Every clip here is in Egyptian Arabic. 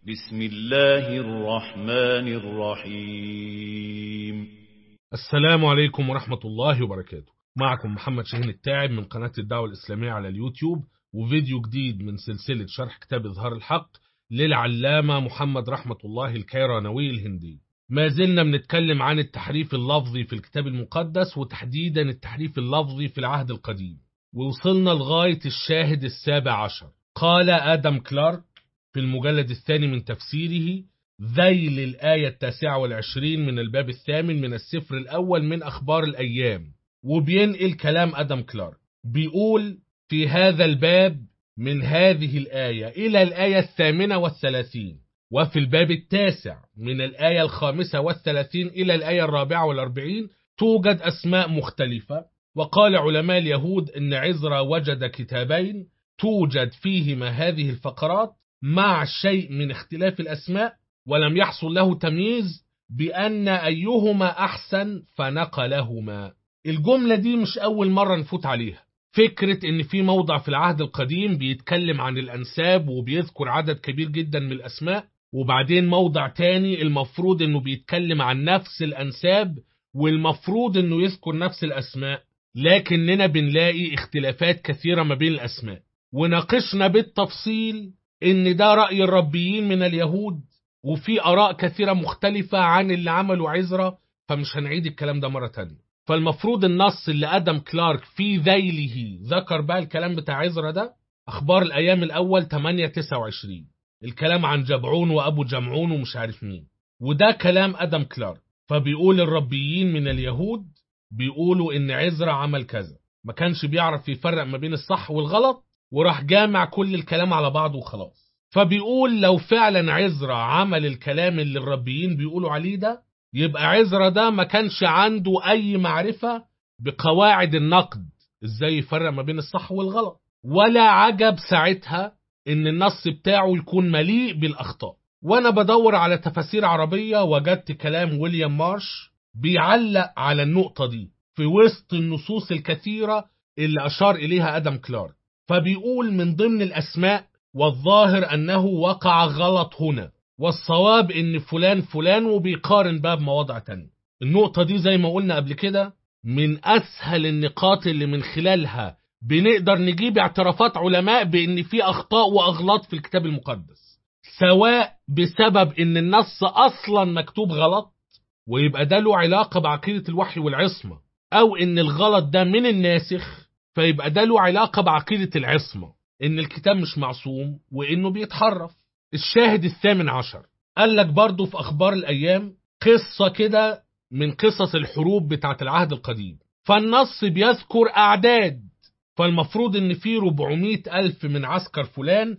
بسم الله الرحمن الرحيم السلام عليكم ورحمة الله وبركاته معكم محمد شاهين التاعب من قناة الدعوة الإسلامية على اليوتيوب وفيديو جديد من سلسلة شرح كتاب إظهار الحق للعلامة محمد رحمة الله الكيرانوي الهندي ما زلنا بنتكلم عن التحريف اللفظي في الكتاب المقدس وتحديدا التحريف اللفظي في العهد القديم ووصلنا لغاية الشاهد السابع عشر قال آدم كلارك في المجلد الثاني من تفسيره ذيل الآية التاسعة والعشرين من الباب الثامن من السفر الأول من أخبار الأيام وبينقل كلام أدم كلارك بيقول في هذا الباب من هذه الآية إلى الآية الثامنة والثلاثين وفي الباب التاسع من الآية الخامسة والثلاثين إلى الآية الرابعة والأربعين توجد أسماء مختلفة وقال علماء اليهود إن عزرا وجد كتابين توجد فيهما هذه الفقرات مع شيء من اختلاف الأسماء ولم يحصل له تمييز بأن أيهما أحسن فنقلهما الجملة دي مش أول مرة نفوت عليها فكرة إن في موضع في العهد القديم بيتكلم عن الأنساب وبيذكر عدد كبير جدا من الأسماء وبعدين موضع تاني المفروض إنه بيتكلم عن نفس الأنساب والمفروض إنه يذكر نفس الأسماء لكننا بنلاقي اختلافات كثيرة ما بين الأسماء وناقشنا بالتفصيل إن ده رأي الربيين من اليهود وفي آراء كثيرة مختلفة عن اللي عمله عزرا فمش هنعيد الكلام ده مرة تانية فالمفروض النص اللي أدم كلارك في ذيله ذكر بقى الكلام بتاع عزرا ده أخبار الأيام الأول 8 29 الكلام عن جبعون وأبو جمعون ومش عارف مين وده كلام أدم كلارك فبيقول الربيين من اليهود بيقولوا إن عزرا عمل كذا ما كانش بيعرف يفرق ما بين الصح والغلط وراح جامع كل الكلام على بعضه وخلاص فبيقول لو فعلا عزرا عمل الكلام اللي الربيين بيقولوا عليه ده يبقى عزرا ده ما كانش عنده أي معرفة بقواعد النقد ازاي يفرق ما بين الصح والغلط ولا عجب ساعتها ان النص بتاعه يكون مليء بالأخطاء وانا بدور على تفاسير عربية وجدت كلام ويليام مارش بيعلق على النقطة دي في وسط النصوص الكثيرة اللي أشار إليها أدم كلارك فبيقول من ضمن الأسماء والظاهر أنه وقع غلط هنا والصواب إن فلان فلان وبيقارن بقى بمواضع تانية النقطة دي زي ما قلنا قبل كده من أسهل النقاط اللي من خلالها بنقدر نجيب اعترافات علماء بإن في أخطاء وأغلاط في الكتاب المقدس سواء بسبب إن النص أصلا مكتوب غلط ويبقى ده له علاقة بعقيدة الوحي والعصمة أو إن الغلط ده من الناسخ فيبقى ده له علاقة بعقيدة العصمة إن الكتاب مش معصوم وإنه بيتحرف الشاهد الثامن عشر قال لك برضه في أخبار الأيام قصة كده من قصص الحروب بتاعة العهد القديم فالنص بيذكر أعداد فالمفروض إن في 400 ألف من عسكر فلان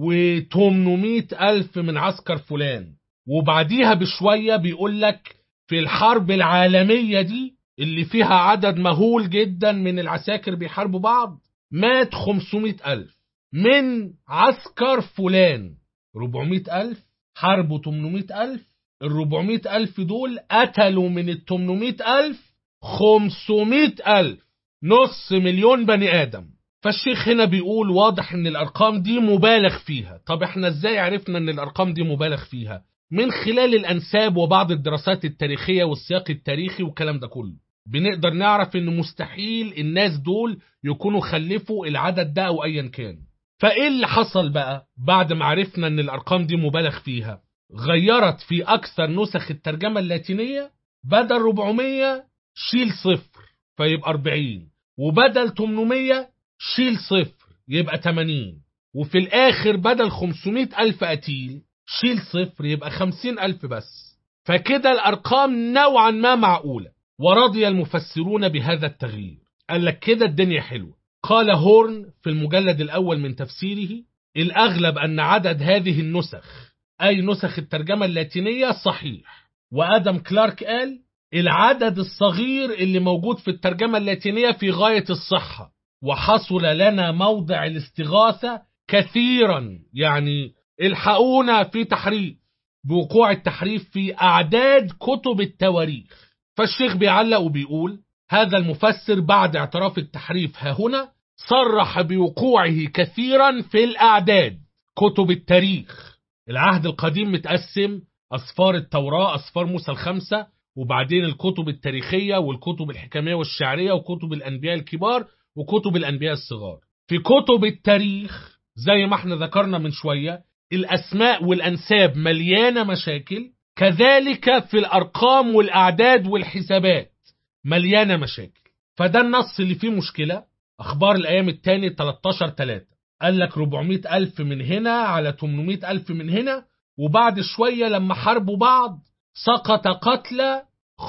و800 ألف من عسكر فلان وبعديها بشوية بيقول لك في الحرب العالمية دي اللي فيها عدد مهول جدا من العساكر بيحاربوا بعض مات 500 ألف من عسكر فلان 400 ألف حاربوا 800 ألف ال 400 ألف دول قتلوا من ال 800 ألف 500 ألف نص مليون بني آدم فالشيخ هنا بيقول واضح ان الارقام دي مبالغ فيها طب احنا ازاي عرفنا ان الارقام دي مبالغ فيها من خلال الانساب وبعض الدراسات التاريخيه والسياق التاريخي والكلام ده كله بنقدر نعرف ان مستحيل الناس دول يكونوا خلفوا العدد ده او ايا كان فايه اللي حصل بقى بعد ما عرفنا ان الارقام دي مبالغ فيها غيرت في اكثر نسخ الترجمه اللاتينيه بدل 400 شيل صفر فيبقى 40 وبدل 800 شيل صفر يبقى 80 وفي الاخر بدل 500 الف قتيل شيل صفر يبقى 50 الف بس فكده الارقام نوعا ما معقوله ورضي المفسرون بهذا التغيير قال لك كده الدنيا حلوة قال هورن في المجلد الأول من تفسيره الأغلب أن عدد هذه النسخ أي نسخ الترجمة اللاتينية صحيح وآدم كلارك قال العدد الصغير اللي موجود في الترجمة اللاتينية في غاية الصحة وحصل لنا موضع الاستغاثة كثيرا يعني الحقونا في تحريف بوقوع التحريف في أعداد كتب التواريخ فالشيخ بيعلق وبيقول هذا المفسر بعد اعتراف التحريف ها هنا صرح بوقوعه كثيرا في الأعداد كتب التاريخ العهد القديم متقسم أسفار التوراة أسفار موسى الخمسة وبعدين الكتب التاريخية والكتب الحكمية والشعرية وكتب الأنبياء الكبار وكتب الأنبياء الصغار في كتب التاريخ زي ما احنا ذكرنا من شوية الأسماء والأنساب مليانة مشاكل كذلك في الأرقام والأعداد والحسابات مليانة مشاكل فده النص اللي فيه مشكلة أخبار الأيام التاني 13 3 قال لك 400 ألف من هنا على 800 ألف من هنا وبعد شوية لما حاربوا بعض سقط قتلى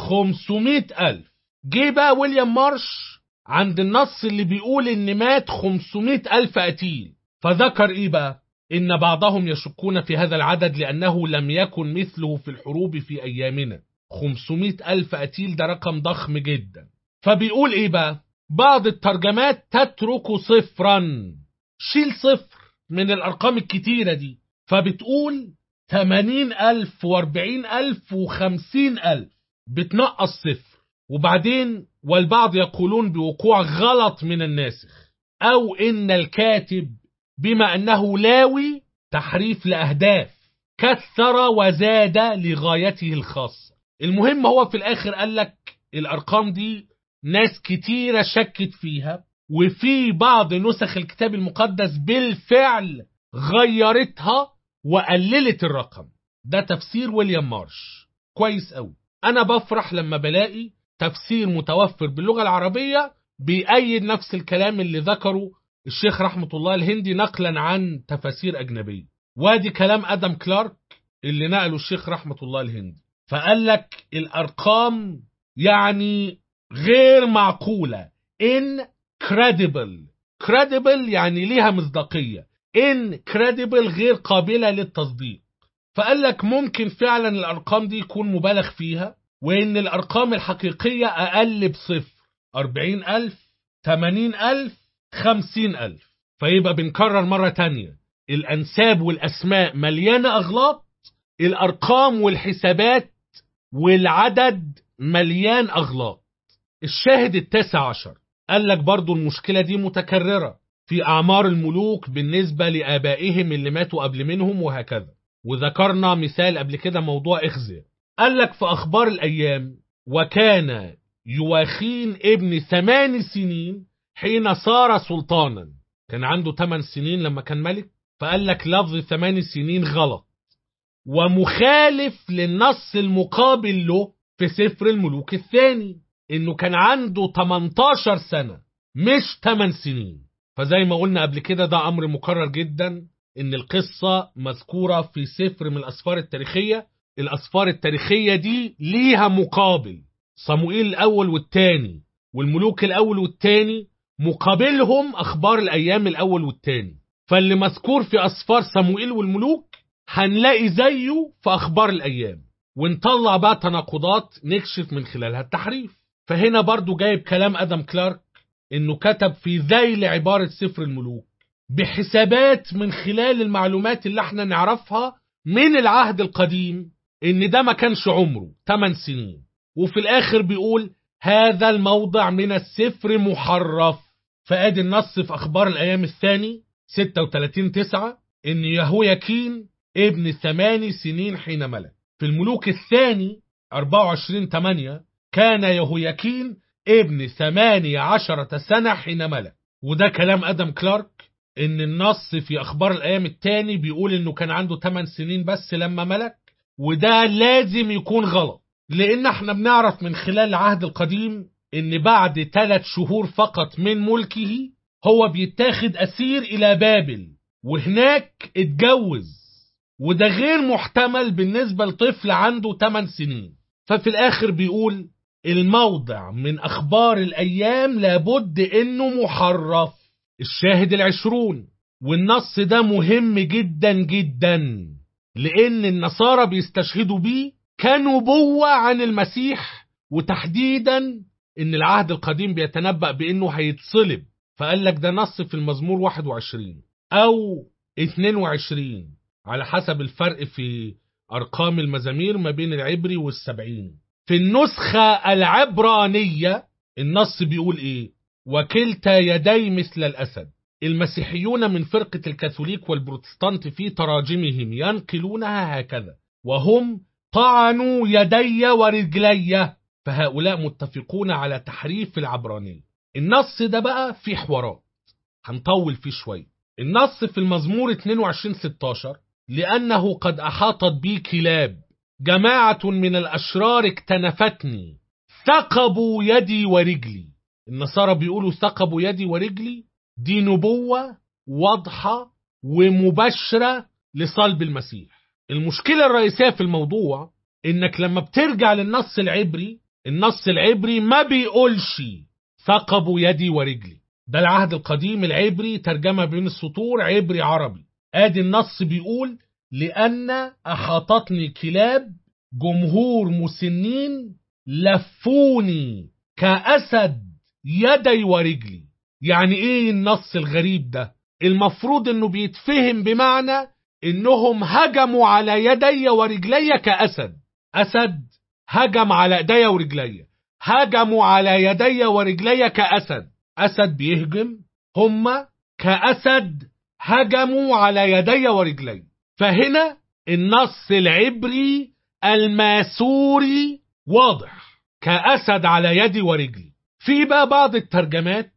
500 ألف جه بقى ويليام مارش عند النص اللي بيقول إن مات 500 ألف قتيل فذكر إيه بقى إن بعضهم يشكون في هذا العدد لأنه لم يكن مثله في الحروب في أيامنا 500 ألف قتيل ده رقم ضخم جدا فبيقول إيه بقى بعض الترجمات تترك صفرا شيل صفر من الأرقام الكتيرة دي فبتقول 80 ألف و40 ألف و50 ألف بتنقص صفر وبعدين والبعض يقولون بوقوع غلط من الناسخ أو إن الكاتب بما أنه لاوي تحريف لأهداف كثر وزاد لغايته الخاصة المهم هو في الآخر قال لك الأرقام دي ناس كتيرة شكت فيها وفي بعض نسخ الكتاب المقدس بالفعل غيرتها وقللت الرقم ده تفسير ويليام مارش كويس قوي انا بفرح لما بلاقي تفسير متوفر باللغة العربية بيأيد نفس الكلام اللي ذكره الشيخ رحمة الله الهندي نقلا عن تفاسير أجنبية وادي كلام أدم كلارك اللي نقله الشيخ رحمة الله الهندي فقال لك الأرقام يعني غير معقولة incredible credible يعني ليها مصداقية incredible غير قابلة للتصديق فقال لك ممكن فعلا الأرقام دي يكون مبالغ فيها وإن الأرقام الحقيقية أقل بصفر أربعين ألف تمانين ألف خمسين ألف فيبقى بنكرر مرة تانية الأنساب والأسماء مليانة أغلاط الأرقام والحسابات والعدد مليان أغلاط الشاهد التاسع عشر قال لك برضو المشكلة دي متكررة في أعمار الملوك بالنسبة لآبائهم اللي ماتوا قبل منهم وهكذا وذكرنا مثال قبل كده موضوع إخزي قال لك في أخبار الأيام وكان يواخين ابن ثمان سنين حين صار سلطانا كان عنده ثمان سنين لما كان ملك فقال لك لفظ ثمان سنين غلط ومخالف للنص المقابل له في سفر الملوك الثاني انه كان عنده 18 سنة مش 8 سنين فزي ما قلنا قبل كده ده امر مكرر جدا ان القصة مذكورة في سفر من الاسفار التاريخية الاسفار التاريخية دي ليها مقابل صموئيل الاول والتاني والملوك الاول والتاني مقابلهم اخبار الايام الاول والتاني فاللي مذكور في اسفار صموئيل والملوك هنلاقي زيه في اخبار الايام ونطلع بقى تناقضات نكشف من خلالها التحريف فهنا برضو جايب كلام ادم كلارك انه كتب في ذيل عبارة سفر الملوك بحسابات من خلال المعلومات اللي احنا نعرفها من العهد القديم ان ده ما كانش عمره 8 سنين وفي الاخر بيقول هذا الموضع من السفر محرف فادي النص في اخبار الايام الثاني 36 9 ان يهوياكين ابن ثمان سنين حين ملك في الملوك الثاني 24 8 كان يهوياكين ابن ثمانية عشرة سنة حين ملك وده كلام أدم كلارك إن النص في أخبار الأيام التاني بيقول إنه كان عنده 8 سنين بس لما ملك وده لازم يكون غلط لأن احنا بنعرف من خلال العهد القديم إن بعد ثلاث شهور فقط من ملكه هو بيتاخد أسير إلى بابل وهناك اتجوز وده غير محتمل بالنسبة لطفل عنده 8 سنين ففي الآخر بيقول الموضع من أخبار الأيام لابد إنه محرف الشاهد العشرون والنص ده مهم جدا جدا لأن النصارى بيستشهدوا بيه كنبوة عن المسيح وتحديدا إن العهد القديم بيتنبأ بإنه هيتصلب فقال لك ده نص في المزمور 21 أو 22 على حسب الفرق في أرقام المزامير ما بين العبري والسبعين في النسخة العبرانية النص بيقول إيه وكلتا يدي مثل الأسد المسيحيون من فرقة الكاثوليك والبروتستانت في تراجمهم ينقلونها هكذا وهم طعنوا يدي ورجلي فهؤلاء متفقون على تحريف العبرانية النص ده بقى في حوارات هنطول فيه شوية النص في المزمور 22 16 لأنه قد أحاطت بي كلاب جماعة من الأشرار اكتنفتني ثقبوا يدي ورجلي النصارى بيقولوا ثقبوا يدي ورجلي دي نبوة واضحة ومباشرة لصلب المسيح المشكلة الرئيسية في الموضوع انك لما بترجع للنص العبري النص العبري ما بيقولش ثقبوا يدي ورجلي ده العهد القديم العبري ترجمة بين السطور عبري عربي ادي النص بيقول لأن أحاطتني كلاب جمهور مسنين لفوني كأسد يدي ورجلي يعني ايه النص الغريب ده المفروض انه بيتفهم بمعنى انهم هجموا على يدي ورجلي كأسد أسد هجم على ايدي ورجلي هجموا على يدي ورجلي كأسد أسد بيهجم هما كأسد هجموا على يدي ورجلي فهنا النص العبري الماسوري واضح كأسد على يدي ورجلي في بقى بعض الترجمات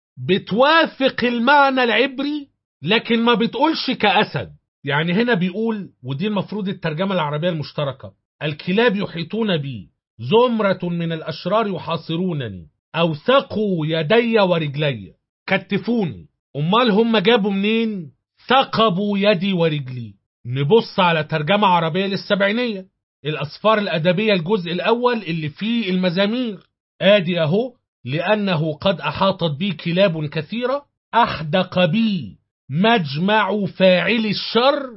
بتوافق المعنى العبري لكن ما بتقولش كأسد يعني هنا بيقول ودي المفروض الترجمة العربية المشتركة الكلاب يحيطون بي زمرة من الأشرار يحاصرونني أوثقوا يدي ورجلي كتفوني أمال هم جابوا منين ثقبوا يدي ورجلي نبص على ترجمة عربية للسبعينية الأسفار الأدبية الجزء الأول اللي فيه المزامير آدي أهو لأنه قد أحاطت بي كلاب كثيرة أحدق بي مجمع فاعل الشر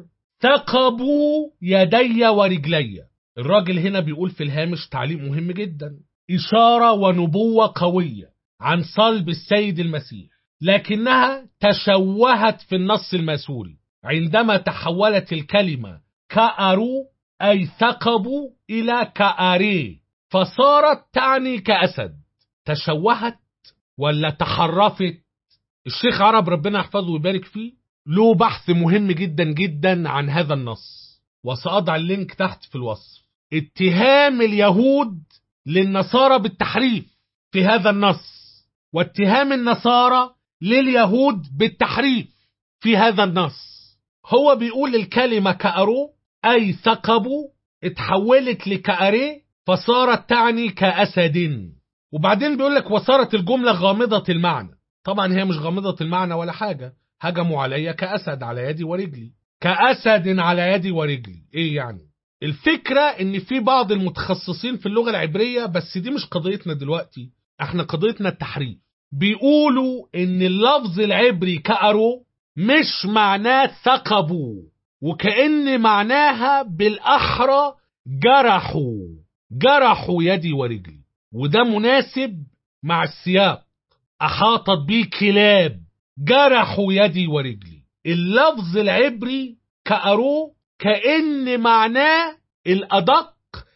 ثقبوا يدي ورجلي الراجل هنا بيقول في الهامش تعليق مهم جدا إشارة ونبوة قوية عن صلب السيد المسيح لكنها تشوهت في النص الماسوري عندما تحولت الكلمة كأرو أي ثقبوا إلى كأري فصارت تعني كأسد تشوهت ولا تحرفت الشيخ عرب ربنا يحفظه ويبارك فيه له بحث مهم جدا جدا عن هذا النص وسأضع اللينك تحت في الوصف اتهام اليهود للنصارى بالتحريف في هذا النص واتهام النصارى لليهود بالتحريف في هذا النص هو بيقول الكلمة كأرو أي ثقبوا اتحولت لكأري فصارت تعني كأسد وبعدين بيقول لك وصارت الجملة غامضة المعنى طبعا هي مش غامضة المعنى ولا حاجة هجموا عليا كأسد على يدي ورجلي كأسد على يدي ورجلي ايه يعني الفكرة ان في بعض المتخصصين في اللغة العبرية بس دي مش قضيتنا دلوقتي احنا قضيتنا التحريف بيقولوا ان اللفظ العبري كأرو مش معناه ثقبوا وكأن معناها بالأحرى جرحوا جرحوا يدي ورجلي وده مناسب مع السياق أحاطت بي كلاب جرحوا يدي ورجلي اللفظ العبري كأرو كأن معناه الأدق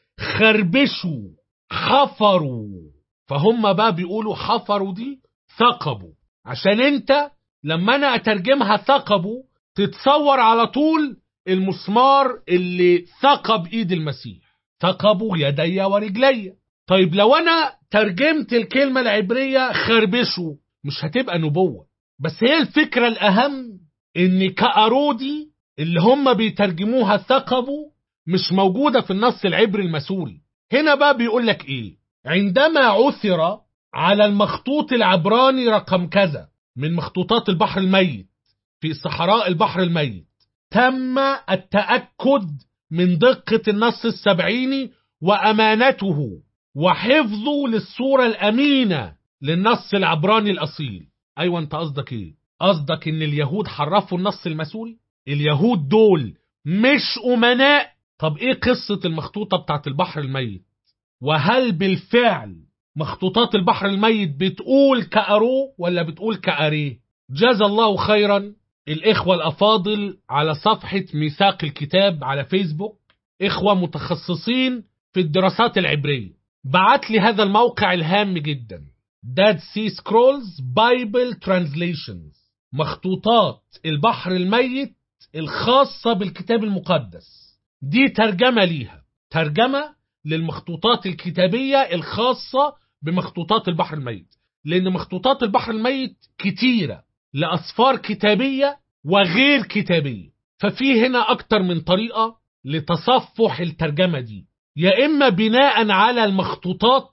خربشوا حفروا فهم بقى بيقولوا حفروا دي ثقبوا عشان انت لما انا اترجمها ثقبوا تتصور على طول المسمار اللي ثقب ايد المسيح ثقبوا يدي ورجلي طيب لو انا ترجمت الكلمة العبرية خربشوا مش هتبقى نبوة بس هي الفكرة الأهم إن كأرودي اللي هم بيترجموها ثقبوا مش موجودة في النص العبري المسوري هنا بقى بيقول لك إيه عندما عثر على المخطوط العبراني رقم كذا من مخطوطات البحر الميت في صحراء البحر الميت تم التأكد من دقة النص السبعيني وأمانته وحفظه للصورة الأمينة للنص العبراني الأصيل أيوة أنت قصدك إيه؟ قصدك إن اليهود حرفوا النص المسوري؟ اليهود دول مش أمناء طب إيه قصة المخطوطة بتاعت البحر الميت؟ وهل بالفعل مخطوطات البحر الميت بتقول كأرو ولا بتقول كأريه؟ جزا الله خيرا الإخوة الأفاضل على صفحة ميثاق الكتاب على فيسبوك إخوة متخصصين في الدراسات العبرية بعت لي هذا الموقع الهام جدا Dead Sea Scrolls Bible Translations مخطوطات البحر الميت الخاصة بالكتاب المقدس دي ترجمة ليها ترجمة للمخطوطات الكتابية الخاصة بمخطوطات البحر الميت لأن مخطوطات البحر الميت كتيرة لأسفار كتابية وغير كتابية ففي هنا أكتر من طريقة لتصفح الترجمة دي يا إما بناء على المخطوطات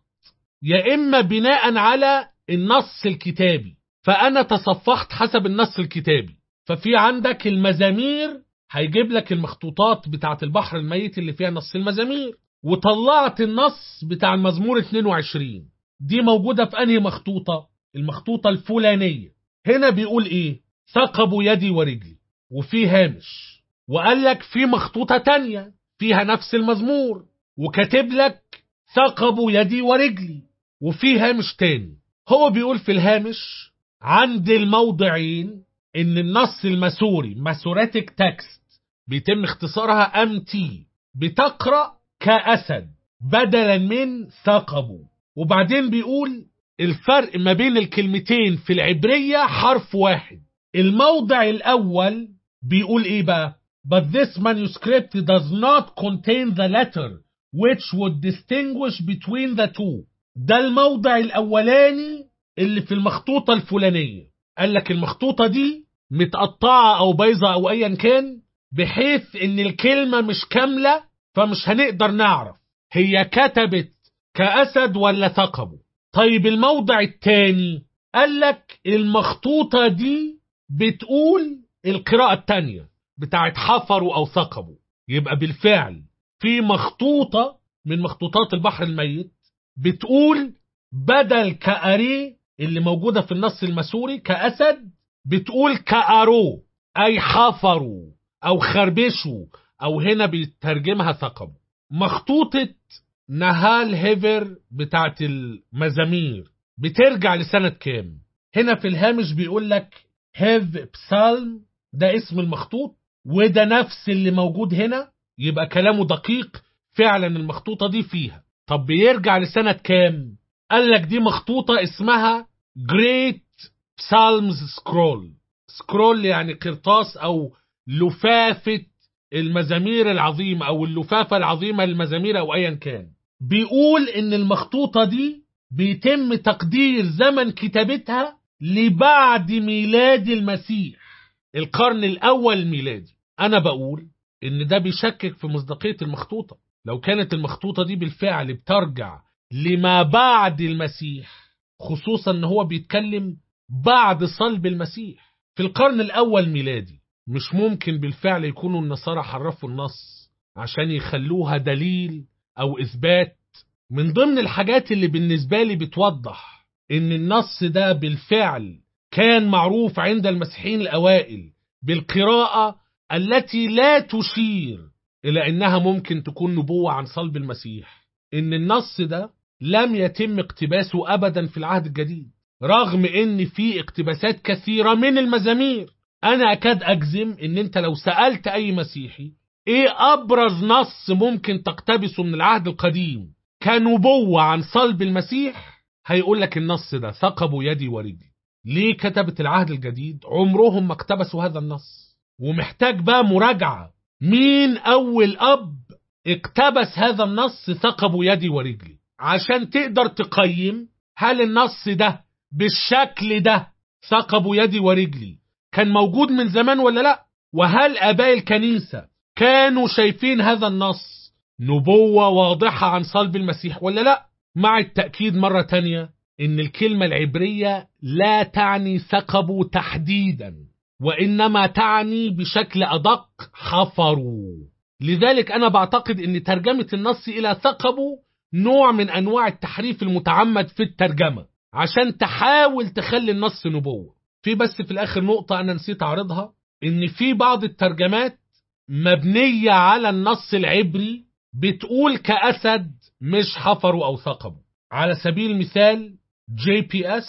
يا إما بناء على النص الكتابي فأنا تصفحت حسب النص الكتابي ففي عندك المزامير هيجيب لك المخطوطات بتاعة البحر الميت اللي فيها نص المزامير وطلعت النص بتاع المزمور 22 دي موجودة في أنهي مخطوطة المخطوطة الفلانية هنا بيقول إيه ثقبوا يدي ورجلي وفي هامش وقال لك في مخطوطة تانية فيها نفس المزمور وكاتب لك ثقبوا يدي ورجلي وفي هامش تاني هو بيقول في الهامش عند الموضعين ان النص الماسوري ماسوراتيك تكست بيتم اختصارها ام تي بتقرا كاسد بدلا من ثقبوا وبعدين بيقول الفرق ما بين الكلمتين في العبريه حرف واحد الموضع الاول بيقول ايه بقى but this manuscript does not contain the letter which would distinguish between the two ده الموضع الاولاني اللي في المخطوطه الفلانيه قال لك المخطوطه دي متقطعه او بايظه او ايا كان بحيث ان الكلمه مش كامله فمش هنقدر نعرف هي كتبت كاسد ولا ثقبه طيب الموضع الثاني قال لك المخطوطه دي بتقول القراءه الثانيه بتاعت حفروا او ثقبوا يبقى بالفعل في مخطوطه من مخطوطات البحر الميت بتقول بدل كأري اللي موجودة في النص المسوري كأسد بتقول كأرو أي حفروا أو خربشوا أو هنا بيترجمها ثقب مخطوطة نهال هيفر بتاعت المزامير بترجع لسنة كام هنا في الهامش بيقول لك هيف بسالم ده اسم المخطوط وده نفس اللي موجود هنا يبقى كلامه دقيق فعلا المخطوطة دي فيها طب بيرجع لسنة كام قال لك دي مخطوطة اسمها Great Psalms Scroll سكرول يعني قرطاس أو لفافة المزامير العظيمة أو اللفافة العظيمة للمزامير أو أيا كان بيقول إن المخطوطة دي بيتم تقدير زمن كتابتها لبعد ميلاد المسيح القرن الأول الميلادي أنا بقول إن ده بيشكك في مصداقية المخطوطة لو كانت المخطوطة دي بالفعل بترجع لما بعد المسيح خصوصا ان هو بيتكلم بعد صلب المسيح في القرن الاول ميلادي مش ممكن بالفعل يكونوا النصارى حرفوا النص عشان يخلوها دليل او اثبات من ضمن الحاجات اللي بالنسبة لي بتوضح ان النص ده بالفعل كان معروف عند المسيحيين الاوائل بالقراءة التي لا تشير الى انها ممكن تكون نبوة عن صلب المسيح ان النص ده لم يتم اقتباسه ابدا في العهد الجديد رغم ان في اقتباسات كثيرة من المزامير انا اكاد اجزم ان انت لو سألت اي مسيحي ايه ابرز نص ممكن تقتبسه من العهد القديم كنبوة عن صلب المسيح هيقول لك النص ده ثقبوا يدي ورجلي ليه كتبة العهد الجديد عمرهم ما اقتبسوا هذا النص ومحتاج بقى مراجعة مين اول اب اقتبس هذا النص ثقبوا يدي ورجلي عشان تقدر تقيم هل النص ده بالشكل ده ثقبوا يدي ورجلي كان موجود من زمان ولا لا وهل اباء الكنيسة كانوا شايفين هذا النص نبوة واضحة عن صلب المسيح ولا لا مع التأكيد مرة تانية ان الكلمة العبرية لا تعني ثقبوا تحديدا وإنما تعني بشكل أدق حفروا لذلك أنا بعتقد أن ترجمة النص إلى ثقبوا نوع من أنواع التحريف المتعمد في الترجمة عشان تحاول تخلي النص نبوة في بس في الآخر نقطة أنا نسيت أعرضها إن في بعض الترجمات مبنية على النص العبري بتقول كأسد مش حفروا أو ثقبوا على سبيل المثال JPS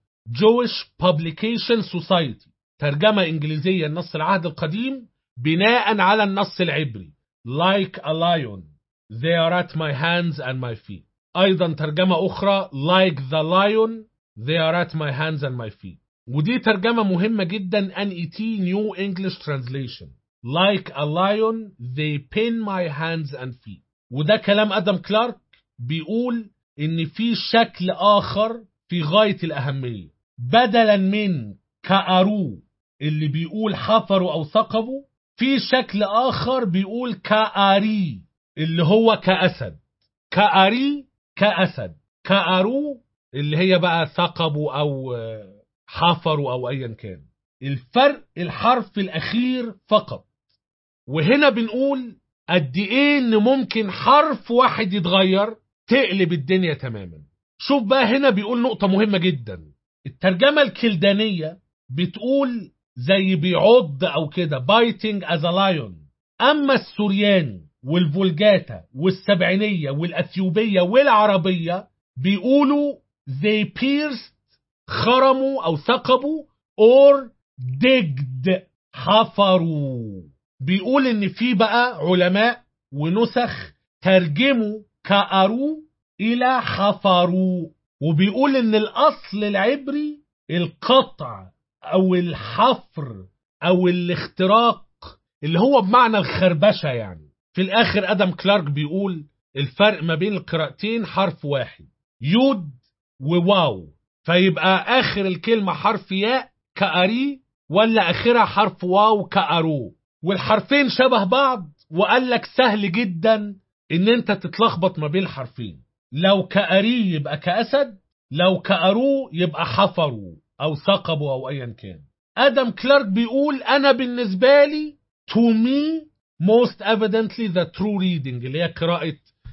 Jewish Publication Society ترجمة إنجليزية النص العهد القديم بناء على النص العبري like a lion they are at my hands and my feet أيضا ترجمة أخرى like the lion they are at my hands and my feet ودي ترجمة مهمة جدا NET New English Translation Like a lion they pin my hands and feet وده كلام أدم كلارك بيقول إن في شكل آخر في غاية الأهمية بدلا من كأرو اللي بيقول حفروا أو ثقبوا في شكل آخر بيقول كأري اللي هو كأسد كأري كأسد كأرو اللي هي بقى ثقبوا أو حفروا أو أيا كان الفرق الحرف الأخير فقط وهنا بنقول قد إيه إن ممكن حرف واحد يتغير تقلب الدنيا تماما شوف بقى هنا بيقول نقطة مهمة جدا الترجمة الكلدانية بتقول زي بيعض أو كده biting as a lion أما السورياني والفولجاتا والسبعينية والأثيوبية والعربية بيقولوا they pierced خرموا أو ثقبوا or digged حفروا بيقول إن في بقى علماء ونسخ ترجموا كأروا إلى حفروا وبيقول إن الأصل العبري القطع أو الحفر أو الاختراق اللي هو بمعنى الخربشة يعني في الآخر أدم كلارك بيقول الفرق ما بين القراءتين حرف واحد يود وواو فيبقى آخر الكلمة حرف ياء كأري ولا آخرها حرف واو كأرو والحرفين شبه بعض وقال لك سهل جدا ان انت تتلخبط ما بين الحرفين لو كأري يبقى كأسد لو كأرو يبقى حفروا او ثقبوا او ايا كان ادم كلارك بيقول انا بالنسبة لي to me most evidently the true reading اللي هي قراءة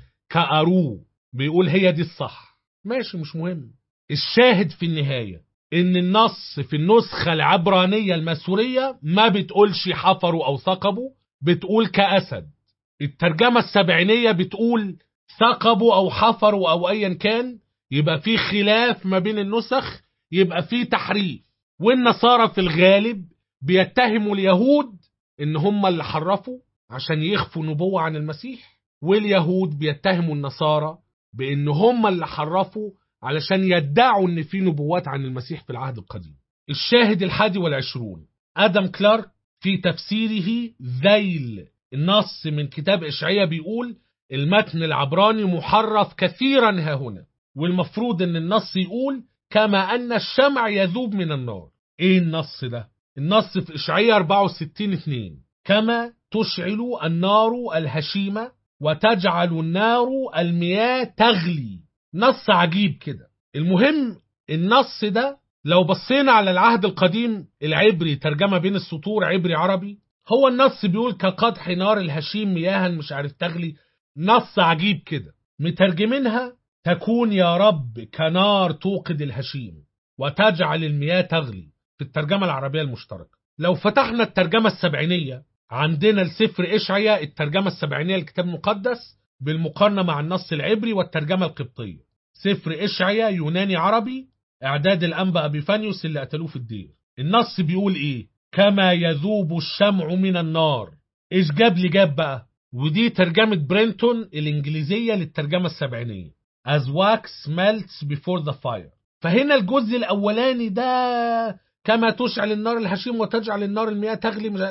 كأرو بيقول هي دي الصح ماشي مش مهم الشاهد في النهاية ان النص في النسخة العبرانية الماسورية ما بتقولش حفروا او ثقبوا بتقول كأسد الترجمة السبعينية بتقول ثقبوا او حفروا او ايا كان يبقى في خلاف ما بين النسخ يبقى في تحريف والنصارى في الغالب بيتهموا اليهود ان هم اللي حرفوا عشان يخفوا نبوة عن المسيح واليهود بيتهموا النصارى بان هم اللي حرفوا علشان يدعوا ان في نبوات عن المسيح في العهد القديم الشاهد الحادي والعشرون ادم كلارك في تفسيره ذيل النص من كتاب اشعياء بيقول المتن العبراني محرف كثيرا ها هنا والمفروض ان النص يقول كما ان الشمع يذوب من النار ايه النص ده النص في اشعياء 64 2 كما تشعل النار الهشيمة وتجعل النار المياه تغلي نص عجيب كده المهم النص ده لو بصينا على العهد القديم العبري ترجمة بين السطور عبري عربي هو النص بيقول كقدح نار الهشيم مياها مش عارف تغلي نص عجيب كده مترجمينها تكون يا رب كنار توقد الهشيم وتجعل المياه تغلي في الترجمة العربية المشتركة لو فتحنا الترجمة السبعينية عندنا السفر إشعياء الترجمة السبعينية للكتاب المقدس بالمقارنة مع النص العبري والترجمة القبطية سفر إشعياء يوناني عربي إعداد الأنبا أبيفانيوس اللي قتلوه في الدير النص بيقول إيه كما يذوب الشمع من النار إيش جاب لي جاب بقى ودي ترجمة برينتون الإنجليزية للترجمة السبعينية as wax melts before the fire فهنا الجزء الأولاني ده كما تشعل النار الهشيم وتجعل النار المياه تغلي مش...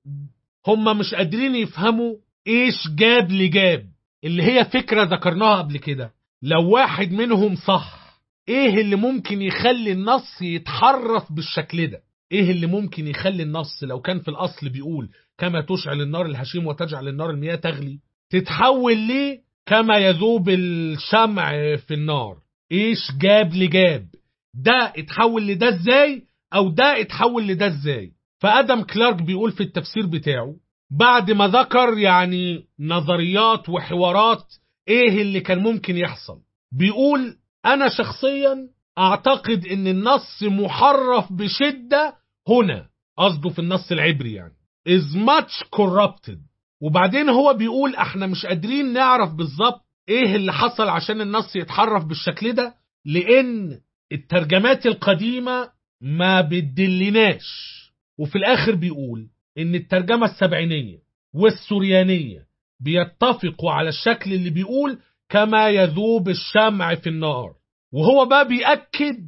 هم مش قادرين يفهموا ايش جاب لجاب اللي هي فكرة ذكرناها قبل كده لو واحد منهم صح ايه اللي ممكن يخلي النص يتحرف بالشكل ده ايه اللي ممكن يخلي النص لو كان في الاصل بيقول كما تشعل النار الهشيم وتجعل النار المياه تغلي تتحول ليه كما يذوب الشمع في النار ايش جاب لجاب ده اتحول لده ازاي او ده اتحول لده ازاي فادم كلارك بيقول في التفسير بتاعه بعد ما ذكر يعني نظريات وحوارات ايه اللي كان ممكن يحصل بيقول انا شخصيا اعتقد ان النص محرف بشدة هنا قصده في النص العبري يعني is much corrupted وبعدين هو بيقول احنا مش قادرين نعرف بالظبط ايه اللي حصل عشان النص يتحرف بالشكل ده لان الترجمات القديمة ما بتدلناش وفي الاخر بيقول ان الترجمة السبعينية والسوريانية بيتفقوا على الشكل اللي بيقول كما يذوب الشمع في النار وهو بقى بيأكد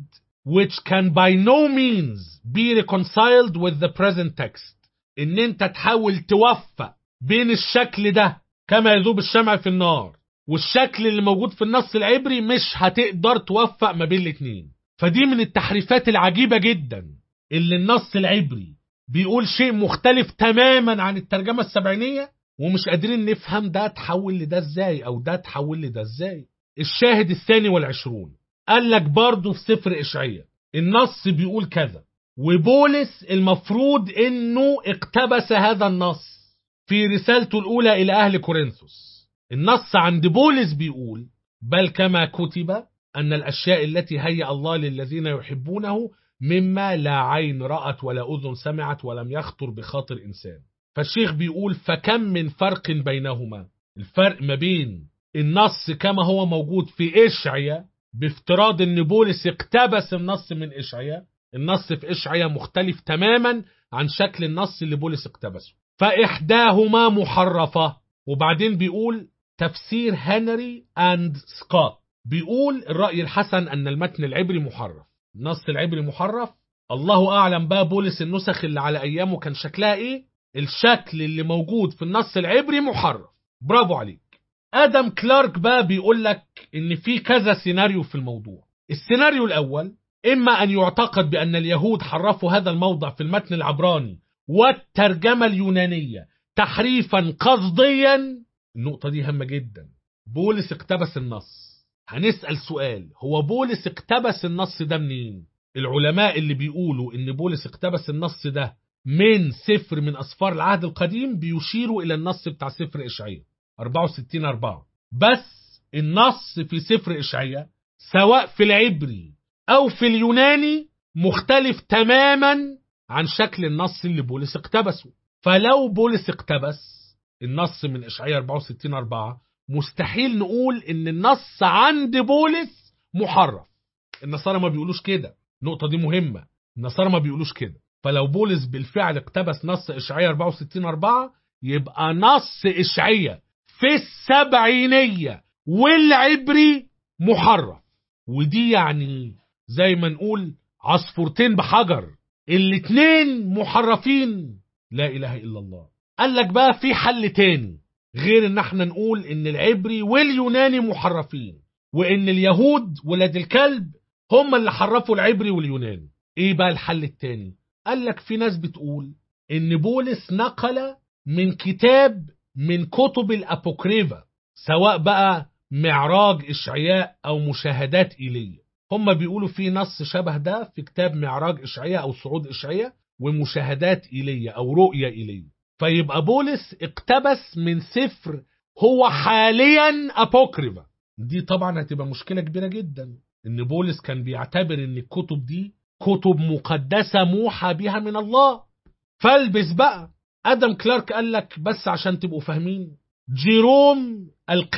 which can by no means be reconciled with the present text ان انت تحاول توفق بين الشكل ده كما يذوب الشمع في النار والشكل اللي موجود في النص العبري مش هتقدر توفق ما بين الاتنين فدي من التحريفات العجيبة جدا اللي النص العبري بيقول شيء مختلف تماما عن الترجمة السبعينية ومش قادرين نفهم ده تحول لده ازاي او ده تحول لده ازاي الشاهد الثاني والعشرون قال لك برضه في سفر إشعياء النص بيقول كذا وبولس المفروض انه اقتبس هذا النص في رسالته الاولى الى اهل كورنثوس النص عند بولس بيقول بل كما كتب ان الاشياء التي هيأ الله للذين يحبونه مما لا عين رأت ولا اذن سمعت ولم يخطر بخاطر انسان فالشيخ بيقول فكم من فرق بينهما الفرق ما بين النص كما هو موجود في إشعيا بافتراض ان بولس اقتبس النص من إشعيا النص في إشعيا مختلف تماما عن شكل النص اللي بولس اقتبسه فإحداهما محرفة وبعدين بيقول تفسير هنري اند سكوت بيقول الرأي الحسن أن المتن العبري محرف النص العبري محرف الله أعلم بقى بولس النسخ اللي على أيامه كان شكلها إيه الشكل اللي موجود في النص العبري محرف برافو عليك ادم كلارك بقى بيقول لك ان في كذا سيناريو في الموضوع السيناريو الاول اما ان يعتقد بان اليهود حرفوا هذا الموضع في المتن العبراني والترجمه اليونانيه تحريفا قصديا النقطه دي هامه جدا بولس اقتبس النص هنسال سؤال هو بولس اقتبس النص ده منين العلماء اللي بيقولوا ان بولس اقتبس النص ده من سفر من أسفار العهد القديم بيشيروا إلى النص بتاع سفر إشعياء 64 4 بس النص في سفر إشعياء سواء في العبري أو في اليوناني مختلف تماما عن شكل النص اللي بولس اقتبسه فلو بولس اقتبس النص من إشعياء 64 4 مستحيل نقول إن النص عند بولس محرف النصارى ما بيقولوش كده النقطة دي مهمة النصارى ما بيقولوش كده فلو بولس بالفعل اقتبس نص إشعياء 64 4 يبقى نص إشعياء في السبعينية والعبري محرف ودي يعني زي ما نقول عصفورتين بحجر الاتنين محرفين لا إله إلا الله قال لك بقى في حل تاني غير ان احنا نقول ان العبري واليوناني محرفين وان اليهود ولاد الكلب هم اللي حرفوا العبري واليوناني ايه بقى الحل التاني قال لك في ناس بتقول ان بولس نقل من كتاب من كتب الابوكريفا سواء بقى معراج اشعياء او مشاهدات ايليا هم بيقولوا في نص شبه ده في كتاب معراج اشعياء او صعود اشعياء ومشاهدات ايليا او رؤيا ايليا فيبقى بولس اقتبس من سفر هو حاليا ابوكريفا دي طبعا هتبقى مشكله كبيره جدا ان بولس كان بيعتبر ان الكتب دي كتب مقدسة موحى بها من الله فالبس بقى ادم كلارك قال لك بس عشان تبقوا فاهمين جيروم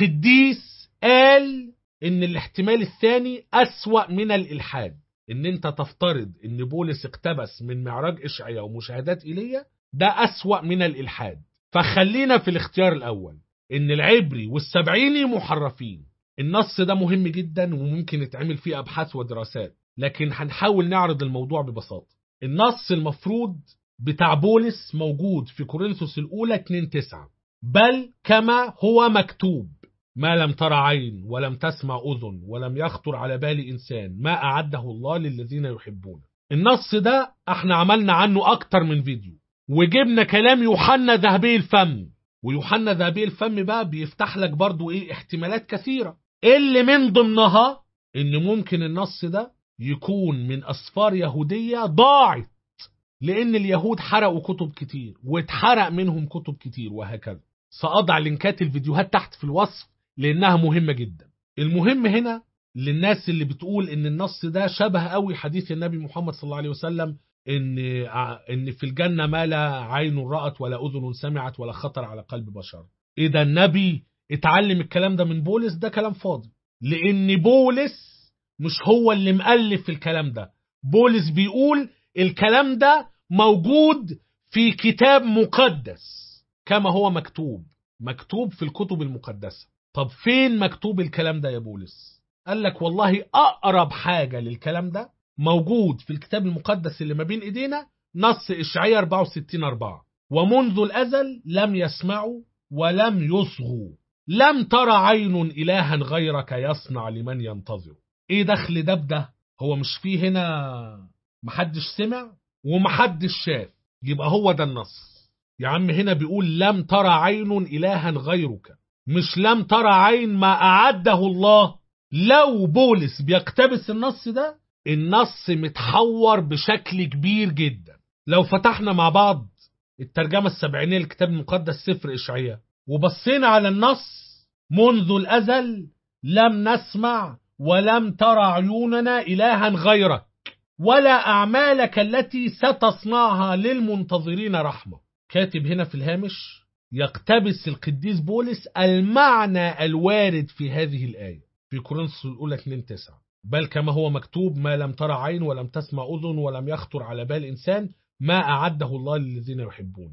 القديس قال ان الاحتمال الثاني اسوأ من الالحاد ان انت تفترض ان بولس اقتبس من معراج اشعياء ومشاهدات ايليا ده اسوأ من الالحاد فخلينا في الاختيار الاول ان العبري والسبعيني محرفين النص ده مهم جدا وممكن يتعمل فيه ابحاث ودراسات لكن هنحاول نعرض الموضوع ببساطة النص المفروض بتاع بولس موجود في كورنثوس الأولى 2 9 بل كما هو مكتوب ما لم ترى عين ولم تسمع أذن ولم يخطر على بال إنسان ما أعده الله للذين يحبونه النص ده احنا عملنا عنه أكتر من فيديو وجبنا كلام يوحنا ذهبي الفم ويوحنا ذهبي الفم بقى بيفتح لك برضو ايه احتمالات كثيرة اللي من ضمنها ان ممكن النص ده يكون من أسفار يهودية ضاعت لأن اليهود حرقوا كتب كتير واتحرق منهم كتب كتير وهكذا سأضع لينكات الفيديوهات تحت في الوصف لأنها مهمة جدا المهم هنا للناس اللي بتقول ان النص ده شبه قوي حديث النبي محمد صلى الله عليه وسلم ان ان في الجنه ما لا عين رأت ولا اذن سمعت ولا خطر على قلب بشر ايه ده النبي اتعلم الكلام ده من بولس ده كلام فاضي لان بولس مش هو اللي مؤلف الكلام ده بولس بيقول الكلام ده موجود في كتاب مقدس كما هو مكتوب مكتوب في الكتب المقدسة طب فين مكتوب الكلام ده يا بولس قال لك والله أقرب حاجة للكلام ده موجود في الكتاب المقدس اللي ما بين ايدينا نص اشعياء 64 4 ومنذ الازل لم يسمعوا ولم يصغوا لم ترى عين الها غيرك يصنع لمن ينتظر ايه دخل ده بده هو مش فيه هنا محدش سمع ومحدش شاف يبقى هو ده النص يا عم هنا بيقول لم ترى عين إلها غيرك مش لم ترى عين ما أعده الله لو بولس بيقتبس النص ده النص متحور بشكل كبير جدا لو فتحنا مع بعض الترجمة السبعينية للكتاب المقدس سفر إشعياء وبصينا على النص منذ الأزل لم نسمع ولم ترى عيوننا إلها غيرك ولا أعمالك التي ستصنعها للمنتظرين رحمة كاتب هنا في الهامش يقتبس القديس بولس المعنى الوارد في هذه الآية في كورنثوس الأولى 2 9 بل كما هو مكتوب ما لم ترى عين ولم تسمع أذن ولم يخطر على بال إنسان ما أعده الله للذين يحبونه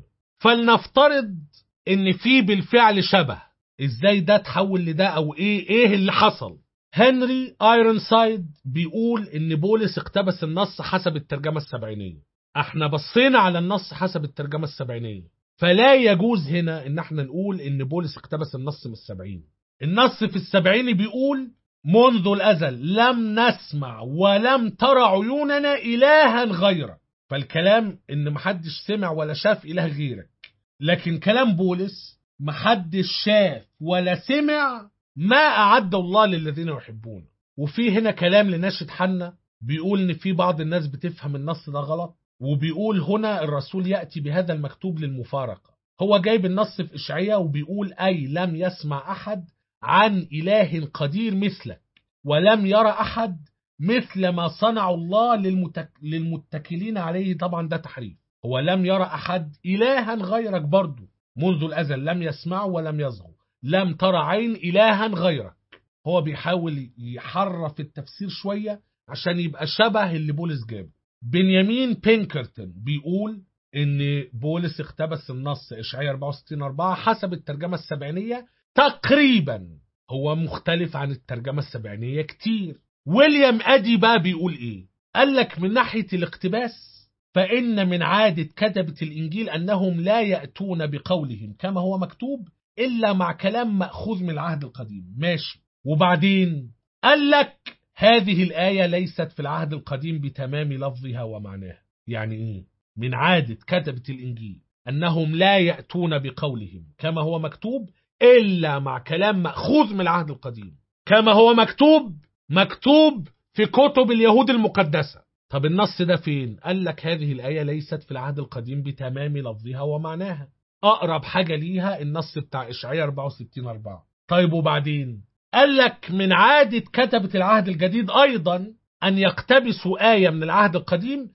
فلنفترض إن في بالفعل شبه إزاي ده تحول لده أو إيه إيه اللي حصل هنري ايرونسايد بيقول ان بولس اقتبس النص حسب الترجمة السبعينية احنا بصينا على النص حسب الترجمة السبعينية فلا يجوز هنا ان احنا نقول ان بولس اقتبس النص من السبعين النص في السبعين بيقول منذ الازل لم نسمع ولم ترى عيوننا الها غيرك فالكلام ان محدش سمع ولا شاف اله غيرك لكن كلام بولس محدش شاف ولا سمع ما أعد الله للذين يحبونه وفي هنا كلام لناشد حنا بيقول إن في بعض الناس بتفهم النص ده غلط وبيقول هنا الرسول يأتي بهذا المكتوب للمفارقة هو جايب النص في إشعياء وبيقول أي لم يسمع أحد عن إله قدير مثلك ولم يرى أحد مثل ما صنع الله للمتك... للمتكلين عليه طبعا ده تحريف هو لم يرى أحد إلها غيرك برضه منذ الأزل لم يسمع ولم يصغوا لم ترى عين إلها غيرك هو بيحاول يحرف التفسير شوية عشان يبقى شبه اللي بولس جابه بنيامين بينكرتون بيقول ان بولس اقتبس النص اشعياء 64 4 حسب الترجمة السبعينية تقريبا هو مختلف عن الترجمة السبعينية كتير ويليام ادي بقى بيقول ايه قال لك من ناحية الاقتباس فإن من عادة كتبة الإنجيل أنهم لا يأتون بقولهم كما هو مكتوب إلا مع كلام مأخوذ من العهد القديم ماشي وبعدين قال لك هذه الآية ليست في العهد القديم بتمام لفظها ومعناها يعني إيه من عادة كتبة الإنجيل أنهم لا يأتون بقولهم كما هو مكتوب إلا مع كلام مأخوذ من العهد القديم كما هو مكتوب مكتوب في كتب اليهود المقدسة طب النص ده فين قال لك هذه الآية ليست في العهد القديم بتمام لفظها ومعناها أقرب حاجة ليها النص بتاع إشعياء 64 4 طيب وبعدين قال لك من عادة كتبة العهد الجديد أيضا أن يقتبسوا آية من العهد القديم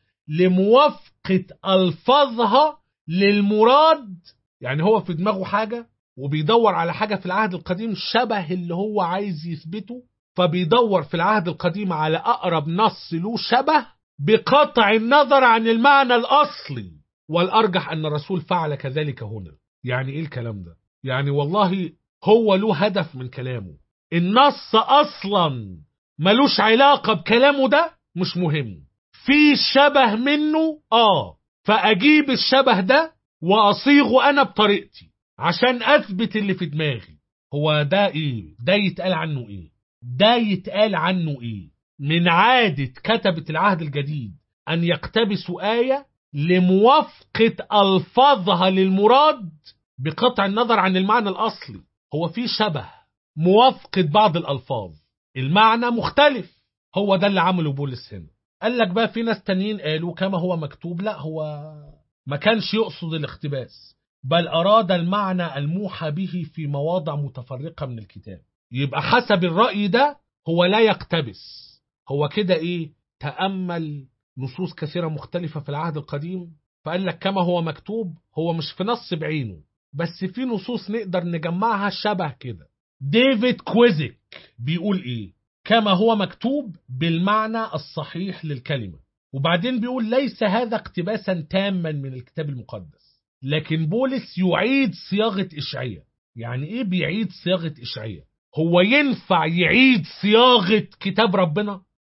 لموافقة ألفاظها للمراد يعني هو في دماغه حاجة وبيدور على حاجة في العهد القديم شبه اللي هو عايز يثبته فبيدور في العهد القديم على أقرب نص له شبه بقطع النظر عن المعنى الأصلي والأرجح أن الرسول فعل كذلك هنا يعني إيه الكلام ده؟ يعني والله هو له هدف من كلامه النص أصلا ملوش علاقة بكلامه ده مش مهم في شبه منه آه فأجيب الشبه ده وأصيغه أنا بطريقتي عشان أثبت اللي في دماغي هو ده إيه؟ ده يتقال عنه إيه؟ ده يتقال عنه إيه؟ من عادة كتبة العهد الجديد أن يقتبسوا آية لموافقة ألفاظها للمراد بقطع النظر عن المعنى الأصلي هو في شبه موافقة بعض الألفاظ المعنى مختلف هو ده اللي عمله بولس هنا قال لك بقى في ناس تانيين قالوا كما هو مكتوب لا هو ما كانش يقصد الاقتباس بل أراد المعنى الموحى به في مواضع متفرقة من الكتاب يبقى حسب الرأي ده هو لا يقتبس هو كده إيه تأمل نصوص كثيرة مختلفة في العهد القديم فقال لك كما هو مكتوب هو مش في نص بعينه بس في نصوص نقدر نجمعها شبه كده ديفيد كويزك بيقول ايه كما هو مكتوب بالمعنى الصحيح للكلمة وبعدين بيقول ليس هذا اقتباسا تاما من الكتاب المقدس لكن بولس يعيد صياغة إشعية يعني ايه بيعيد صياغة إشعية هو ينفع يعيد صياغة كتاب ربنا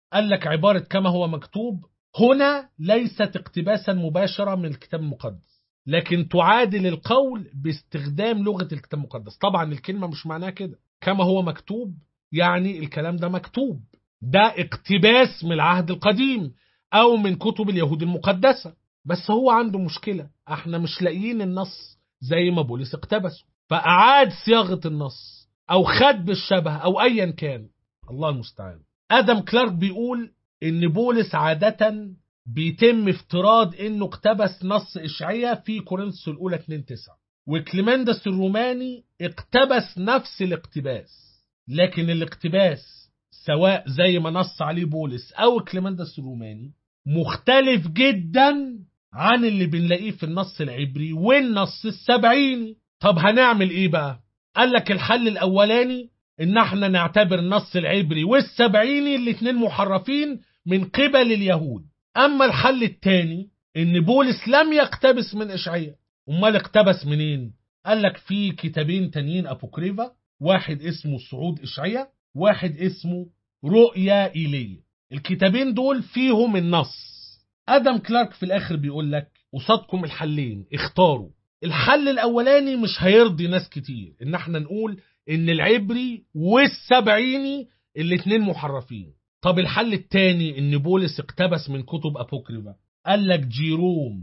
قال لك عبارة كما هو مكتوب هنا ليست اقتباسا مباشرا من الكتاب المقدس لكن تعادل القول باستخدام لغة الكتاب المقدس طبعا الكلمة مش معناها كده كما هو مكتوب يعني الكلام ده مكتوب ده اقتباس من العهد القديم او من كتب اليهود المقدسة بس هو عنده مشكلة احنا مش لاقيين النص زي ما بولس اقتبسه فأعاد صياغة النص او خد بالشبه او ايا كان الله المستعان ادم كلارك بيقول ان بولس عادة بيتم افتراض انه اقتبس نص اشعياء في كورنثوس الاولى 2 9 وكليمندس الروماني اقتبس نفس الاقتباس لكن الاقتباس سواء زي ما نص عليه بولس او كليمندس الروماني مختلف جدا عن اللي بنلاقيه في النص العبري والنص السبعيني طب هنعمل ايه بقى قال لك الحل الاولاني ان احنا نعتبر النص العبري والسبعيني الاتنين محرفين من قبل اليهود اما الحل الثاني ان بولس لم يقتبس من اشعياء امال اقتبس منين قال لك في كتابين تانيين ابوكريفا واحد اسمه صعود اشعياء واحد اسمه رؤيا ايليا الكتابين دول فيهم النص ادم كلارك في الاخر بيقول لك قصادكم الحلين اختاروا الحل الاولاني مش هيرضي ناس كتير ان احنا نقول ان العبري والسبعيني الاتنين محرفين طب الحل التاني ان بولس اقتبس من كتب ابوكريفا قال لك جيروم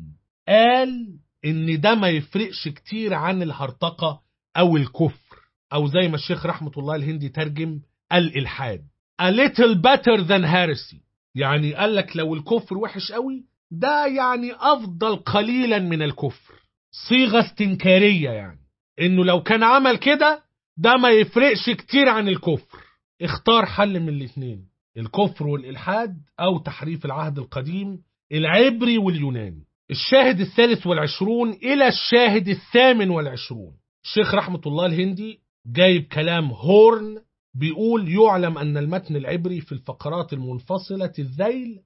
قال ان ده ما يفرقش كتير عن الهرطقة او الكفر او زي ما الشيخ رحمة الله الهندي ترجم الالحاد a little better than heresy يعني قال لك لو الكفر وحش قوي ده يعني افضل قليلا من الكفر صيغة استنكارية يعني انه لو كان عمل كده ده ما يفرقش كتير عن الكفر اختار حل من الاثنين الكفر والإلحاد أو تحريف العهد القديم العبري واليوناني الشاهد الثالث والعشرون إلى الشاهد الثامن والعشرون الشيخ رحمة الله الهندي جايب كلام هورن بيقول يعلم أن المتن العبري في الفقرات المنفصلة الذيل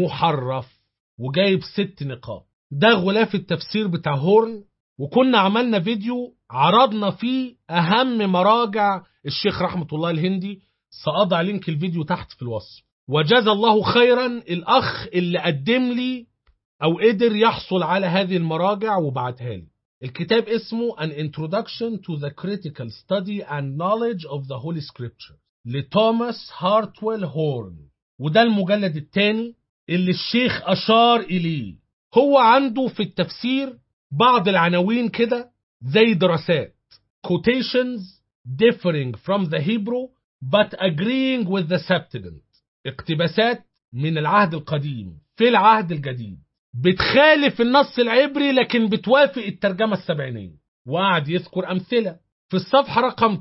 محرف وجايب ست نقاط ده غلاف التفسير بتاع هورن وكنا عملنا فيديو عرضنا فيه أهم مراجع الشيخ رحمة الله الهندي سأضع لينك الفيديو تحت في الوصف وجزا الله خيرا الأخ اللي قدم لي أو قدر يحصل على هذه المراجع وبعتها لي الكتاب اسمه An Introduction to the Critical Study and Knowledge of the Holy Scripture لتوماس هارتويل هورن وده المجلد الثاني اللي الشيخ أشار إليه هو عنده في التفسير بعض العناوين كده زي دراسات quotations differing from the Hebrew but agreeing with the Septuagint اقتباسات من العهد القديم في العهد الجديد بتخالف النص العبري لكن بتوافق الترجمة السبعينية وقعد يذكر أمثلة في الصفحة رقم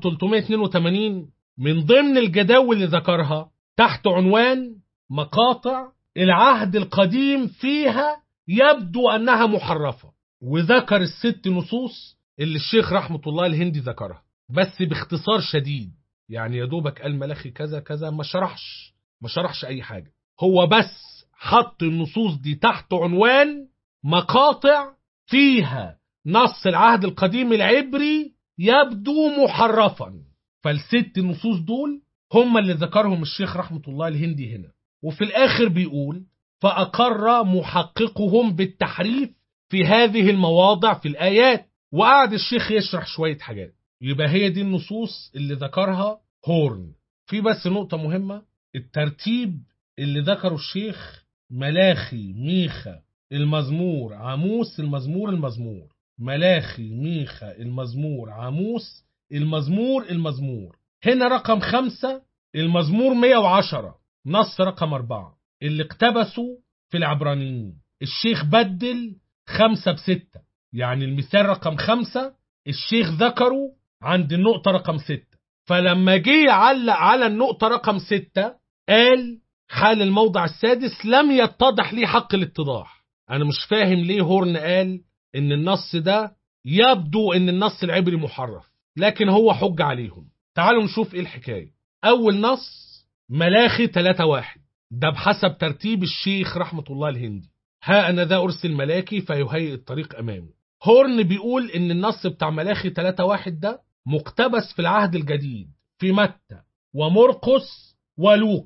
382 من ضمن الجداول اللي ذكرها تحت عنوان مقاطع العهد القديم فيها يبدو أنها محرفة وذكر الست نصوص اللي الشيخ رحمة الله الهندي ذكرها بس باختصار شديد يعني يا دوبك قال ملاخي كذا كذا ما شرحش ما شرحش أي حاجة هو بس حط النصوص دي تحت عنوان مقاطع فيها نص العهد القديم العبري يبدو محرفا فالست نصوص دول هم اللي ذكرهم الشيخ رحمة الله الهندي هنا وفي الآخر بيقول فأقر محققهم بالتحريف في هذه المواضع في الآيات وقعد الشيخ يشرح شوية حاجات يبقى هي دي النصوص اللي ذكرها هورن في بس نقطة مهمة الترتيب اللي ذكره الشيخ ملاخي ميخا المزمور عاموس المزمور المزمور ملاخي ميخا المزمور عاموس المزمور المزمور هنا رقم خمسة المزمور 110 نص رقم أربعة اللي اقتبسوا في العبرانيين الشيخ بدل خمسة بستة يعني المثال رقم خمسة الشيخ ذكره عند النقطة رقم ستة فلما جه يعلق على النقطة رقم ستة قال حال الموضع السادس لم يتضح لي حق الاتضاح أنا مش فاهم ليه هورن قال إن النص ده يبدو إن النص العبري محرف لكن هو حج عليهم تعالوا نشوف إيه الحكاية أول نص ملاخي 3 واحد ده بحسب ترتيب الشيخ رحمة الله الهندي ها أنا ذا أرسل ملاكي فيهيئ الطريق أمامي هورن بيقول إن النص بتاع ملاخي 3 واحد ده مقتبس في العهد الجديد في متى ومرقس ولوقا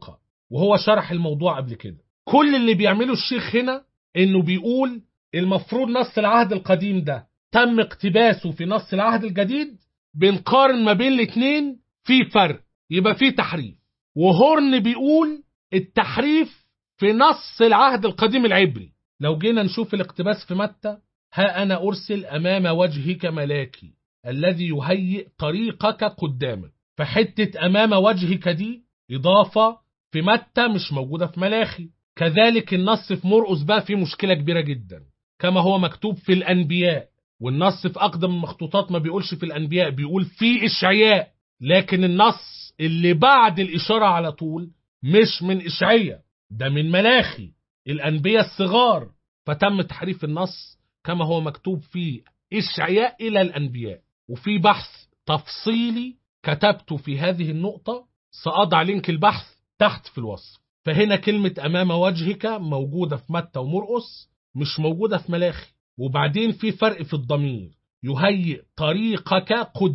وهو شرح الموضوع قبل كده كل اللي بيعمله الشيخ هنا انه بيقول المفروض نص العهد القديم ده تم اقتباسه في نص العهد الجديد بنقارن ما بين الاتنين في فرق يبقى في تحريف وهورن بيقول التحريف في نص العهد القديم العبري لو جينا نشوف الاقتباس في متى ها أنا أرسل أمام وجهك ملاكي الذي يهيئ طريقك قدامك فحتة أمام وجهك دي إضافة في متى مش موجودة في ملاخي كذلك النص في مرقس بقى فيه مشكلة كبيرة جدا كما هو مكتوب في الأنبياء والنص في أقدم المخطوطات ما بيقولش في الأنبياء بيقول في إشعياء لكن النص اللي بعد الإشارة على طول مش من إشعياء ده من ملاخي الأنبياء الصغار فتم تحريف النص كما هو مكتوب في إشعياء إلى الأنبياء وفي بحث تفصيلي كتبته في هذه النقطة سأضع لينك البحث تحت في الوصف فهنا كلمة أمام وجهك موجودة في متى ومرقس مش موجودة في ملاخي وبعدين في فرق في الضمير يهيئ طريقك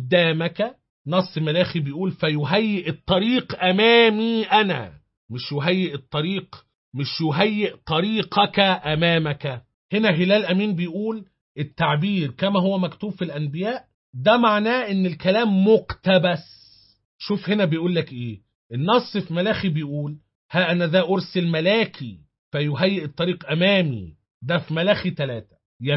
قدامك نص ملاخي بيقول فيهيئ الطريق أمامي أنا مش يهيئ الطريق مش يهيئ طريقك أمامك هنا هلال أمين بيقول التعبير كما هو مكتوب في الأنبياء ده معناه إن الكلام مقتبس شوف هنا بيقول لك إيه النص في ملاخي بيقول ها أنا ذا أرسل ملاكي فيهيئ الطريق أمامي ده في ملاخي ثلاثة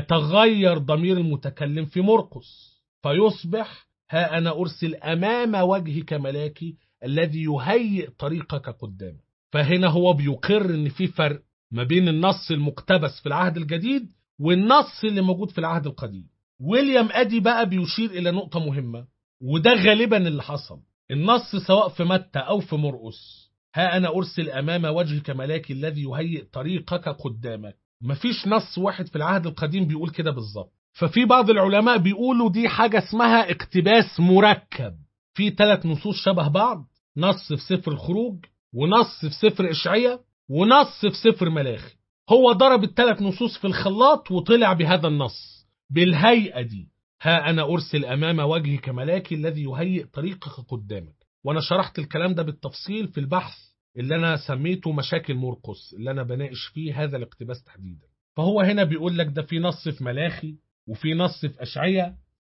يتغير ضمير المتكلم في مرقس فيصبح ها أنا أرسل أمام وجهك ملاكي الذي يهيئ طريقك قدامك فهنا هو بيقر ان في فرق ما بين النص المقتبس في العهد الجديد والنص اللي موجود في العهد القديم ويليام ادي بقى بيشير الى نقطة مهمة وده غالبا اللي حصل النص سواء في متى او في مرقس ها انا ارسل امام وجهك ملاكي الذي يهيئ طريقك قدامك مفيش نص واحد في العهد القديم بيقول كده بالظبط ففي بعض العلماء بيقولوا دي حاجة اسمها اقتباس مركب في ثلاث نصوص شبه بعض نص في سفر الخروج ونص في سفر إشعية ونص في سفر ملاخي هو ضرب الثلاث نصوص في الخلاط وطلع بهذا النص بالهيئة دي ها أنا أرسل أمام وجهك ملاكي الذي يهيئ طريقك قدامك وأنا شرحت الكلام ده بالتفصيل في البحث اللي أنا سميته مشاكل مرقس اللي أنا بناقش فيه هذا الاقتباس تحديدا فهو هنا بيقول لك ده في نص في ملاخي وفي نص في أشعية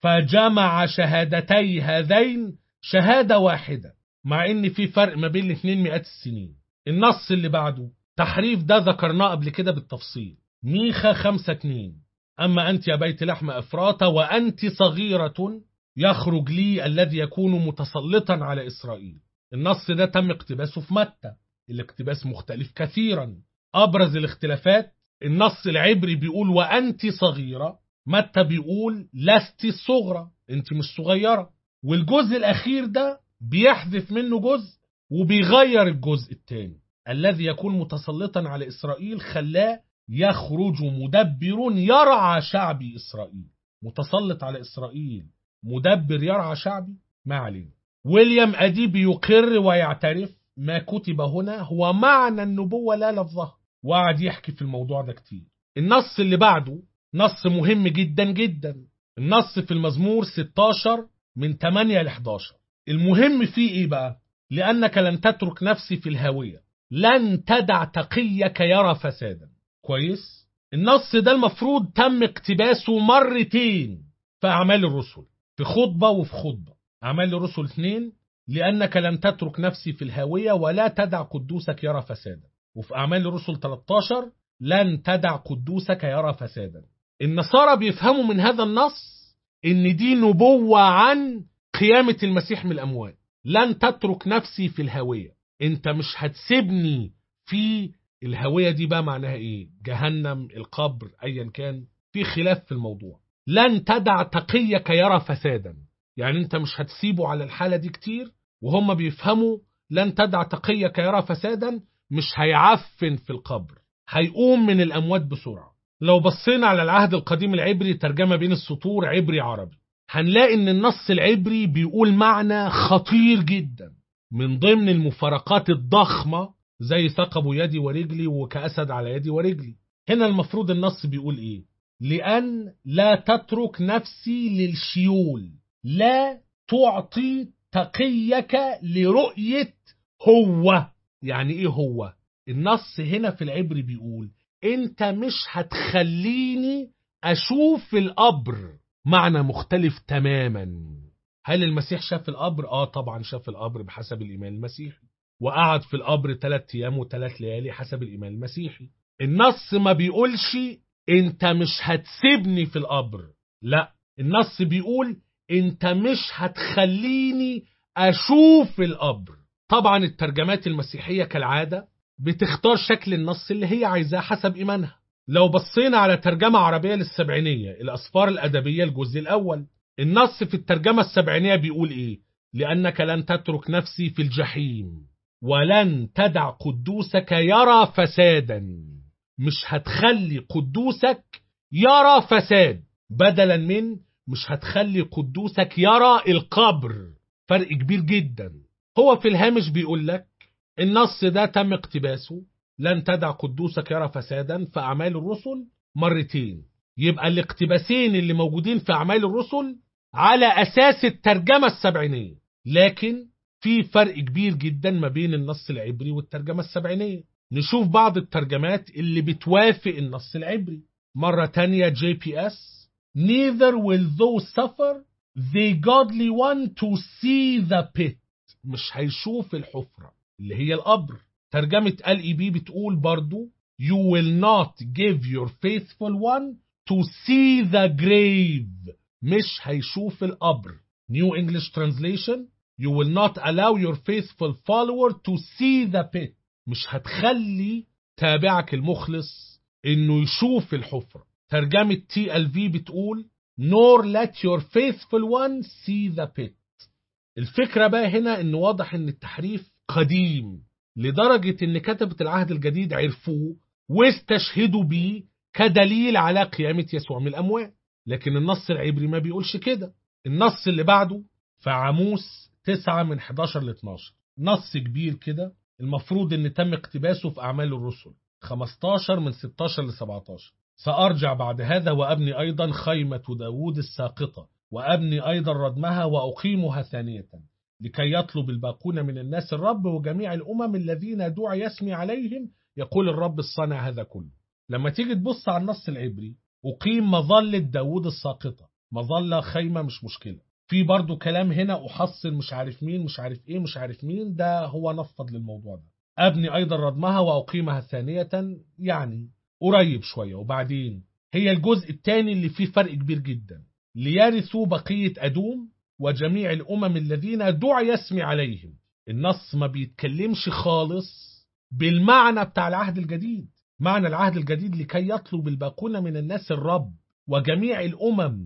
فجمع شهادتي هذين شهادة واحدة مع ان في فرق ما بين الاثنين مئات السنين النص اللي بعده تحريف ده ذكرناه قبل كده بالتفصيل ميخا خمسة اتنين أما أنت يا بيت لحم أفراط وأنت صغيرة يخرج لي الذي يكون متسلطا على إسرائيل النص ده تم اقتباسه في متى الاقتباس مختلف كثيرا أبرز الاختلافات النص العبري بيقول وأنت صغيرة متى بيقول لست صغرى أنت مش صغيرة والجزء الأخير ده بيحذف منه جزء وبيغير الجزء الثاني الذي يكون متسلطا على إسرائيل خلاه يخرج مدبر يرعى شعب إسرائيل متسلط على إسرائيل مدبر يرعى شعبي ما علينا ويليام أديب يقر ويعترف ما كتب هنا هو معنى النبوة لا لفظها وقعد يحكي في الموضوع ده كتير النص اللي بعده نص مهم جدا جدا النص في المزمور 16 من 8 ل 11 المهم فيه ايه بقى لانك لن تترك نفسي في الهاويه لن تدع تقيك يرى فسادا كويس النص ده المفروض تم اقتباسه مرتين في اعمال الرسل في خطبه وفي خطبه اعمال الرسل اثنين لانك لن تترك نفسي في الهاويه ولا تدع قدوسك يرى فسادا وفي اعمال الرسل 13 لن تدع قدوسك يرى فسادا النصارى بيفهموا من هذا النص ان دي نبوه عن قيامة المسيح من الأموات لن تترك نفسي في الهوية انت مش هتسيبني في الهوية دي بقى معناها ايه جهنم القبر ايا كان في خلاف في الموضوع لن تدع تقيك يرى فسادا يعني انت مش هتسيبه على الحالة دي كتير وهم بيفهموا لن تدع تقيك يرى فسادا مش هيعفن في القبر هيقوم من الأموات بسرعة لو بصينا على العهد القديم العبري ترجمة بين السطور عبري عربي هنلاقي ان النص العبري بيقول معنى خطير جدا من ضمن المفارقات الضخمة زي ثقب يدي ورجلي وكأسد على يدي ورجلي هنا المفروض النص بيقول ايه لأن لا تترك نفسي للشيول لا تعطي تقيك لرؤية هو يعني ايه هو النص هنا في العبري بيقول انت مش هتخليني اشوف القبر معنى مختلف تماما هل المسيح شاف القبر اه طبعا شاف القبر بحسب الايمان المسيحي وقعد في القبر ثلاث ايام وثلاث ليالي حسب الايمان المسيحي النص ما بيقولش انت مش هتسيبني في القبر لا النص بيقول انت مش هتخليني اشوف القبر طبعا الترجمات المسيحية كالعادة بتختار شكل النص اللي هي عايزاه حسب إيمانها لو بصينا على ترجمة عربية للسبعينية الأسفار الأدبية الجزء الأول النص في الترجمة السبعينية بيقول إيه لأنك لن تترك نفسي في الجحيم ولن تدع قدوسك يرى فسادا مش هتخلي قدوسك يرى فساد بدلا من مش هتخلي قدوسك يرى القبر فرق كبير جدا هو في الهامش بيقول لك النص ده تم اقتباسه لن تدع قدوسك يرى فسادا في أعمال الرسل مرتين يبقى الاقتباسين اللي موجودين في أعمال الرسل على أساس الترجمة السبعينية لكن في فرق كبير جدا ما بين النص العبري والترجمة السبعينية نشوف بعض الترجمات اللي بتوافق النص العبري مرة تانية جي بي اس Neither will those suffer the godly one to see the pit مش هيشوف الحفرة اللي هي القبر ترجمة ال اي بي بتقول برضو You will not give your faithful one to see the grave مش هيشوف القبر New English Translation You will not allow your faithful follower to see the pit مش هتخلي تابعك المخلص انه يشوف الحفرة ترجمة تي ال في بتقول Nor let your faithful one see the pit الفكرة بقى هنا ان واضح ان التحريف قديم لدرجة ان كتبة العهد الجديد عرفوه واستشهدوا بيه كدليل على قيامة يسوع من الأموات لكن النص العبري ما بيقولش كده النص اللي بعده في عاموس 9 من 11 ل 12 نص كبير كده المفروض ان تم اقتباسه في أعمال الرسل 15 من 16 ل 17 سأرجع بعد هذا وأبني أيضا خيمة داود الساقطة وأبني أيضا ردمها وأقيمها ثانية لكي يطلب الباقون من الناس الرب وجميع الأمم الذين دعي يسمي عليهم يقول الرب الصانع هذا كله لما تيجي تبص على النص العبري أقيم مظلة داود الساقطة مظلة خيمة مش مشكلة في برضو كلام هنا أحصل مش عارف مين مش عارف إيه مش عارف مين ده هو نفض للموضوع ده أبني أيضا ردمها وأقيمها ثانية يعني قريب شوية وبعدين هي الجزء الثاني اللي فيه فرق كبير جدا ليرثوا بقية أدوم وجميع الأمم الذين دعي يسمي عليهم النص ما بيتكلمش خالص بالمعنى بتاع العهد الجديد معنى العهد الجديد لكي يطلب الباقون من الناس الرب وجميع الأمم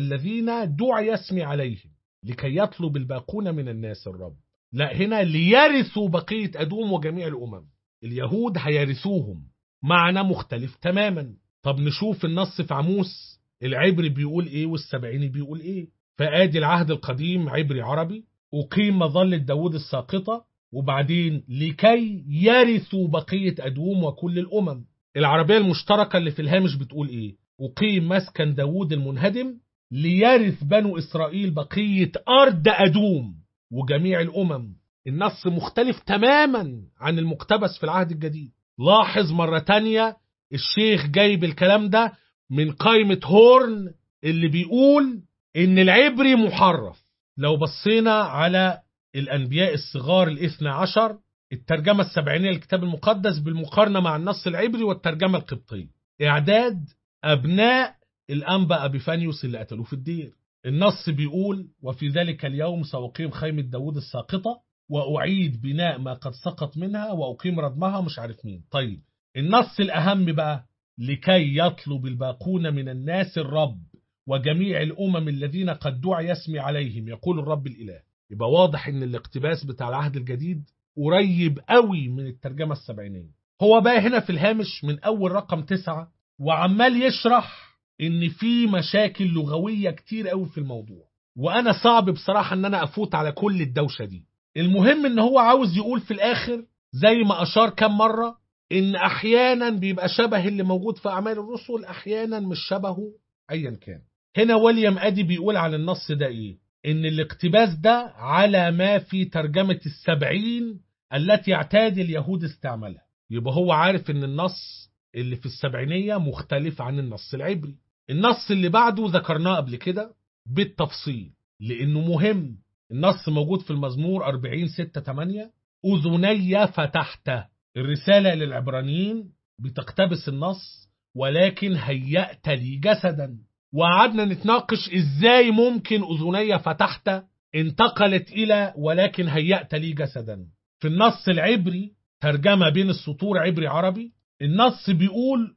الذين دعي يسمي عليهم لكي يطلب الباقون من الناس الرب لا هنا ليرثوا بقية أدوم وجميع الأمم اليهود هيرثوهم معنى مختلف تماما طب نشوف النص في عموس العبري بيقول ايه والسبعيني بيقول ايه فادي العهد القديم عبري عربي أقيم مظلة داود الساقطة وبعدين لكي يرثوا بقية أدوم وكل الأمم العربية المشتركة اللي في الهامش بتقول إيه أقيم مسكن داود المنهدم ليرث بنو إسرائيل بقية أرض أدوم وجميع الأمم النص مختلف تماما عن المقتبس في العهد الجديد لاحظ مرة تانية الشيخ جايب الكلام ده من قائمة هورن اللي بيقول إن العبري محرف لو بصينا على الأنبياء الصغار الاثنى عشر الترجمة السبعينية للكتاب المقدس بالمقارنة مع النص العبري والترجمة القبطية إعداد أبناء الأنبا أبيفانيوس اللي قتلوه في الدير النص بيقول وفي ذلك اليوم سأقيم خيمة داود الساقطة وأعيد بناء ما قد سقط منها وأقيم ردمها مش عارف مين طيب النص الأهم بقى لكي يطلب الباقون من الناس الرب وجميع الأمم الذين قد دعي يسمي عليهم يقول الرب الإله يبقى واضح ان الاقتباس بتاع العهد الجديد قريب قوي من الترجمة السبعينية هو بقى هنا في الهامش من أول رقم تسعة وعمال يشرح ان في مشاكل لغوية كتير قوي في الموضوع وانا صعب بصراحة ان انا افوت على كل الدوشة دي المهم ان هو عاوز يقول في الاخر زي ما اشار كم مرة ان احيانا بيبقى شبه اللي موجود في اعمال الرسل احيانا مش شبهه ايا كان هنا ويليام ادي بيقول على النص ده ايه ان الاقتباس ده على ما في ترجمة السبعين التي اعتاد اليهود استعمالها يبقى هو عارف ان النص اللي في السبعينية مختلف عن النص العبري النص اللي بعده ذكرناه قبل كده بالتفصيل لانه مهم النص موجود في المزمور 40 6 8 أذني فتحت الرسالة للعبرانيين بتقتبس النص ولكن هيأت لي جسدا وقعدنا نتناقش ازاي ممكن أذني فتحت انتقلت إلى ولكن هيأت لي جسدا في النص العبري ترجمة بين السطور عبري عربي النص بيقول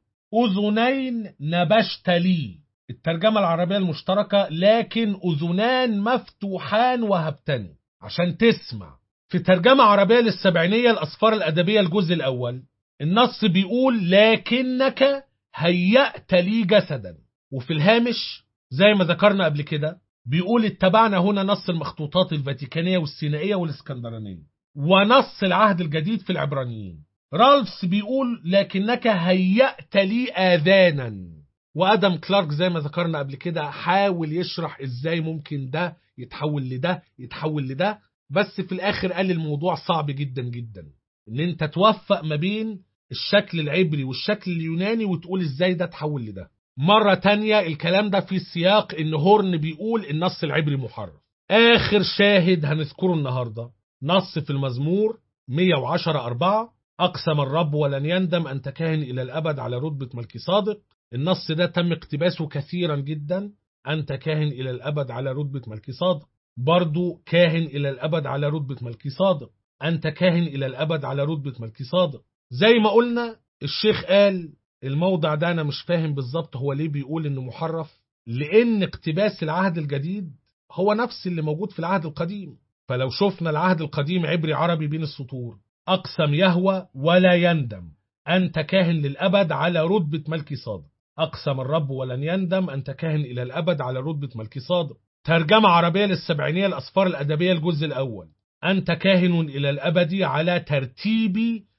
أذنين نبشت لي الترجمة العربية المشتركة لكن أذنان مفتوحان وهبتني عشان تسمع في ترجمة عربية للسبعينية الأسفار الأدبية الجزء الأول النص بيقول لكنك هيأت لي جسدا وفي الهامش زي ما ذكرنا قبل كده بيقول اتبعنا هنا نص المخطوطات الفاتيكانية والسينائية والاسكندرانية ونص العهد الجديد في العبرانيين رالفس بيقول لكنك هيأت لي آذانا وادم كلارك زي ما ذكرنا قبل كده حاول يشرح ازاي ممكن ده يتحول لده يتحول لده بس في الاخر قال الموضوع صعب جدا جدا ان انت توفق ما بين الشكل العبري والشكل اليوناني وتقول ازاي ده تحول لده مرة تانية الكلام ده في سياق ان هورن بيقول النص العبري محرف اخر شاهد هنذكره النهاردة نص في المزمور 110 4 أقسم الرب ولن يندم أن تكاهن إلى الأبد على رتبة ملكي صادق النص ده تم اقتباسه كثيرا جدا أنت كاهن إلى الأبد على رتبة ملكي صادق برضو كاهن إلى الأبد على رتبة ملكي صادق أنت كاهن إلى الأبد على رتبة ملكي صادق زي ما قلنا الشيخ قال الموضع ده أنا مش فاهم بالظبط هو ليه بيقول إنه محرف لأن اقتباس العهد الجديد هو نفس اللي موجود في العهد القديم فلو شفنا العهد القديم عبري عربي بين السطور أقسم يهوى ولا يندم أنت كاهن للأبد على رتبة ملكي صادق أقسم الرب ولن يندم أنت كاهن إلى الأبد على رتبة ملكي صادق ترجمة عربية للسبعينية الأسفار الأدبية الجزء الأول أنت كاهن إلى الأبد على ترتيب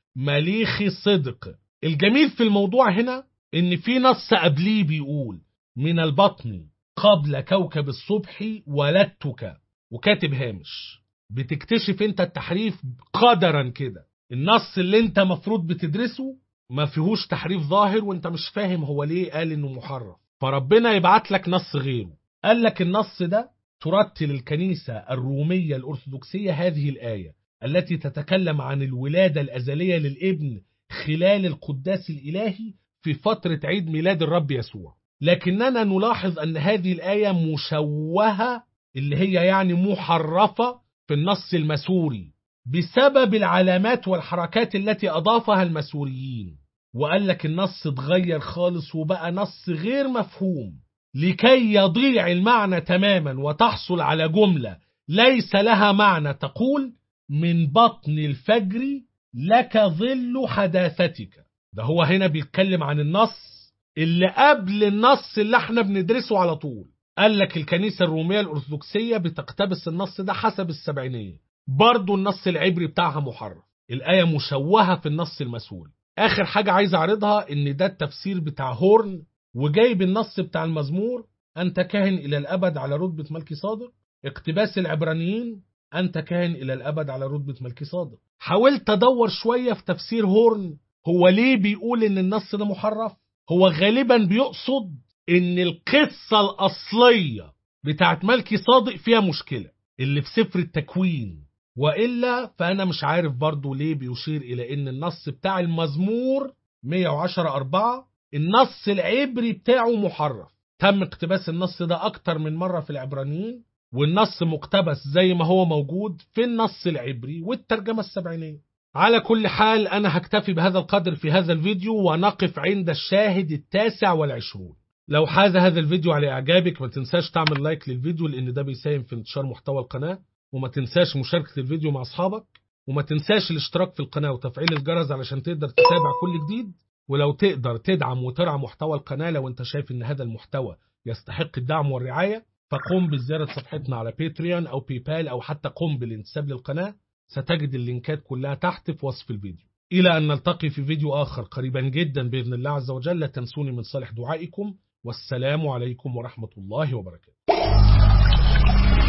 مليخ صدق الجميل في الموضوع هنا إن في نص قبليه بيقول من البطن قبل كوكب الصبح ولدتك وكاتب هامش بتكتشف انت التحريف قدرا كده النص اللي انت مفروض بتدرسه ما فيهوش تحريف ظاهر وانت مش فاهم هو ليه قال انه محرف فربنا يبعت لك نص غيره قال لك النص ده ترتل الكنيسة الرومية الأرثوذكسية هذه الآية التي تتكلم عن الولادة الأزلية للابن خلال القداس الإلهي في فترة عيد ميلاد الرب يسوع لكننا نلاحظ أن هذه الآية مشوهة اللي هي يعني محرفة في النص المسوري بسبب العلامات والحركات التي أضافها المسوريين وقال لك النص اتغير خالص وبقى نص غير مفهوم لكي يضيع المعنى تماما وتحصل على جملة ليس لها معنى تقول من بطن الفجر لك ظل حداثتك ده هو هنا بيتكلم عن النص اللي قبل النص اللي احنا بندرسه على طول قال لك الكنيسة الرومية الأرثوذكسية بتقتبس النص ده حسب السبعينية برضو النص العبري بتاعها محرف الآية مشوهة في النص المسؤول آخر حاجة عايز أعرضها إن ده التفسير بتاع هورن وجايب النص بتاع المزمور أنت كاهن إلى الأبد على رتبة ملكي صادق اقتباس العبرانيين أنت كاهن إلى الأبد على رتبة ملكي صادق حاولت أدور شوية في تفسير هورن هو ليه بيقول إن النص ده محرف هو غالبا بيقصد إن القصة الأصلية بتاعت ملكي صادق فيها مشكلة اللي في سفر التكوين وإلا فأنا مش عارف برضو ليه بيشير إلى إن النص بتاع المزمور 110 4 النص العبري بتاعه محرف تم اقتباس النص ده أكتر من مرة في العبرانيين والنص مقتبس زي ما هو موجود في النص العبري والترجمة السبعينية على كل حال أنا هكتفي بهذا القدر في هذا الفيديو ونقف عند الشاهد التاسع والعشرون لو حاز هذا الفيديو على إعجابك ما تنساش تعمل لايك للفيديو لأن ده بيساهم في انتشار محتوى القناة وما تنساش مشاركة الفيديو مع أصحابك وما تنساش الاشتراك في القناة وتفعيل الجرس علشان تقدر تتابع كل جديد ولو تقدر تدعم وترعى محتوى القناة لو انت شايف ان هذا المحتوى يستحق الدعم والرعاية فقم بزيارة صفحتنا على باتريون أو بيبال أو حتى قم بالانتساب للقناة ستجد اللينكات كلها تحت في وصف الفيديو إلى أن نلتقي في فيديو آخر قريبا جدا بإذن الله عز وجل لا تنسوني من صالح دعائكم والسلام عليكم ورحمة الله وبركاته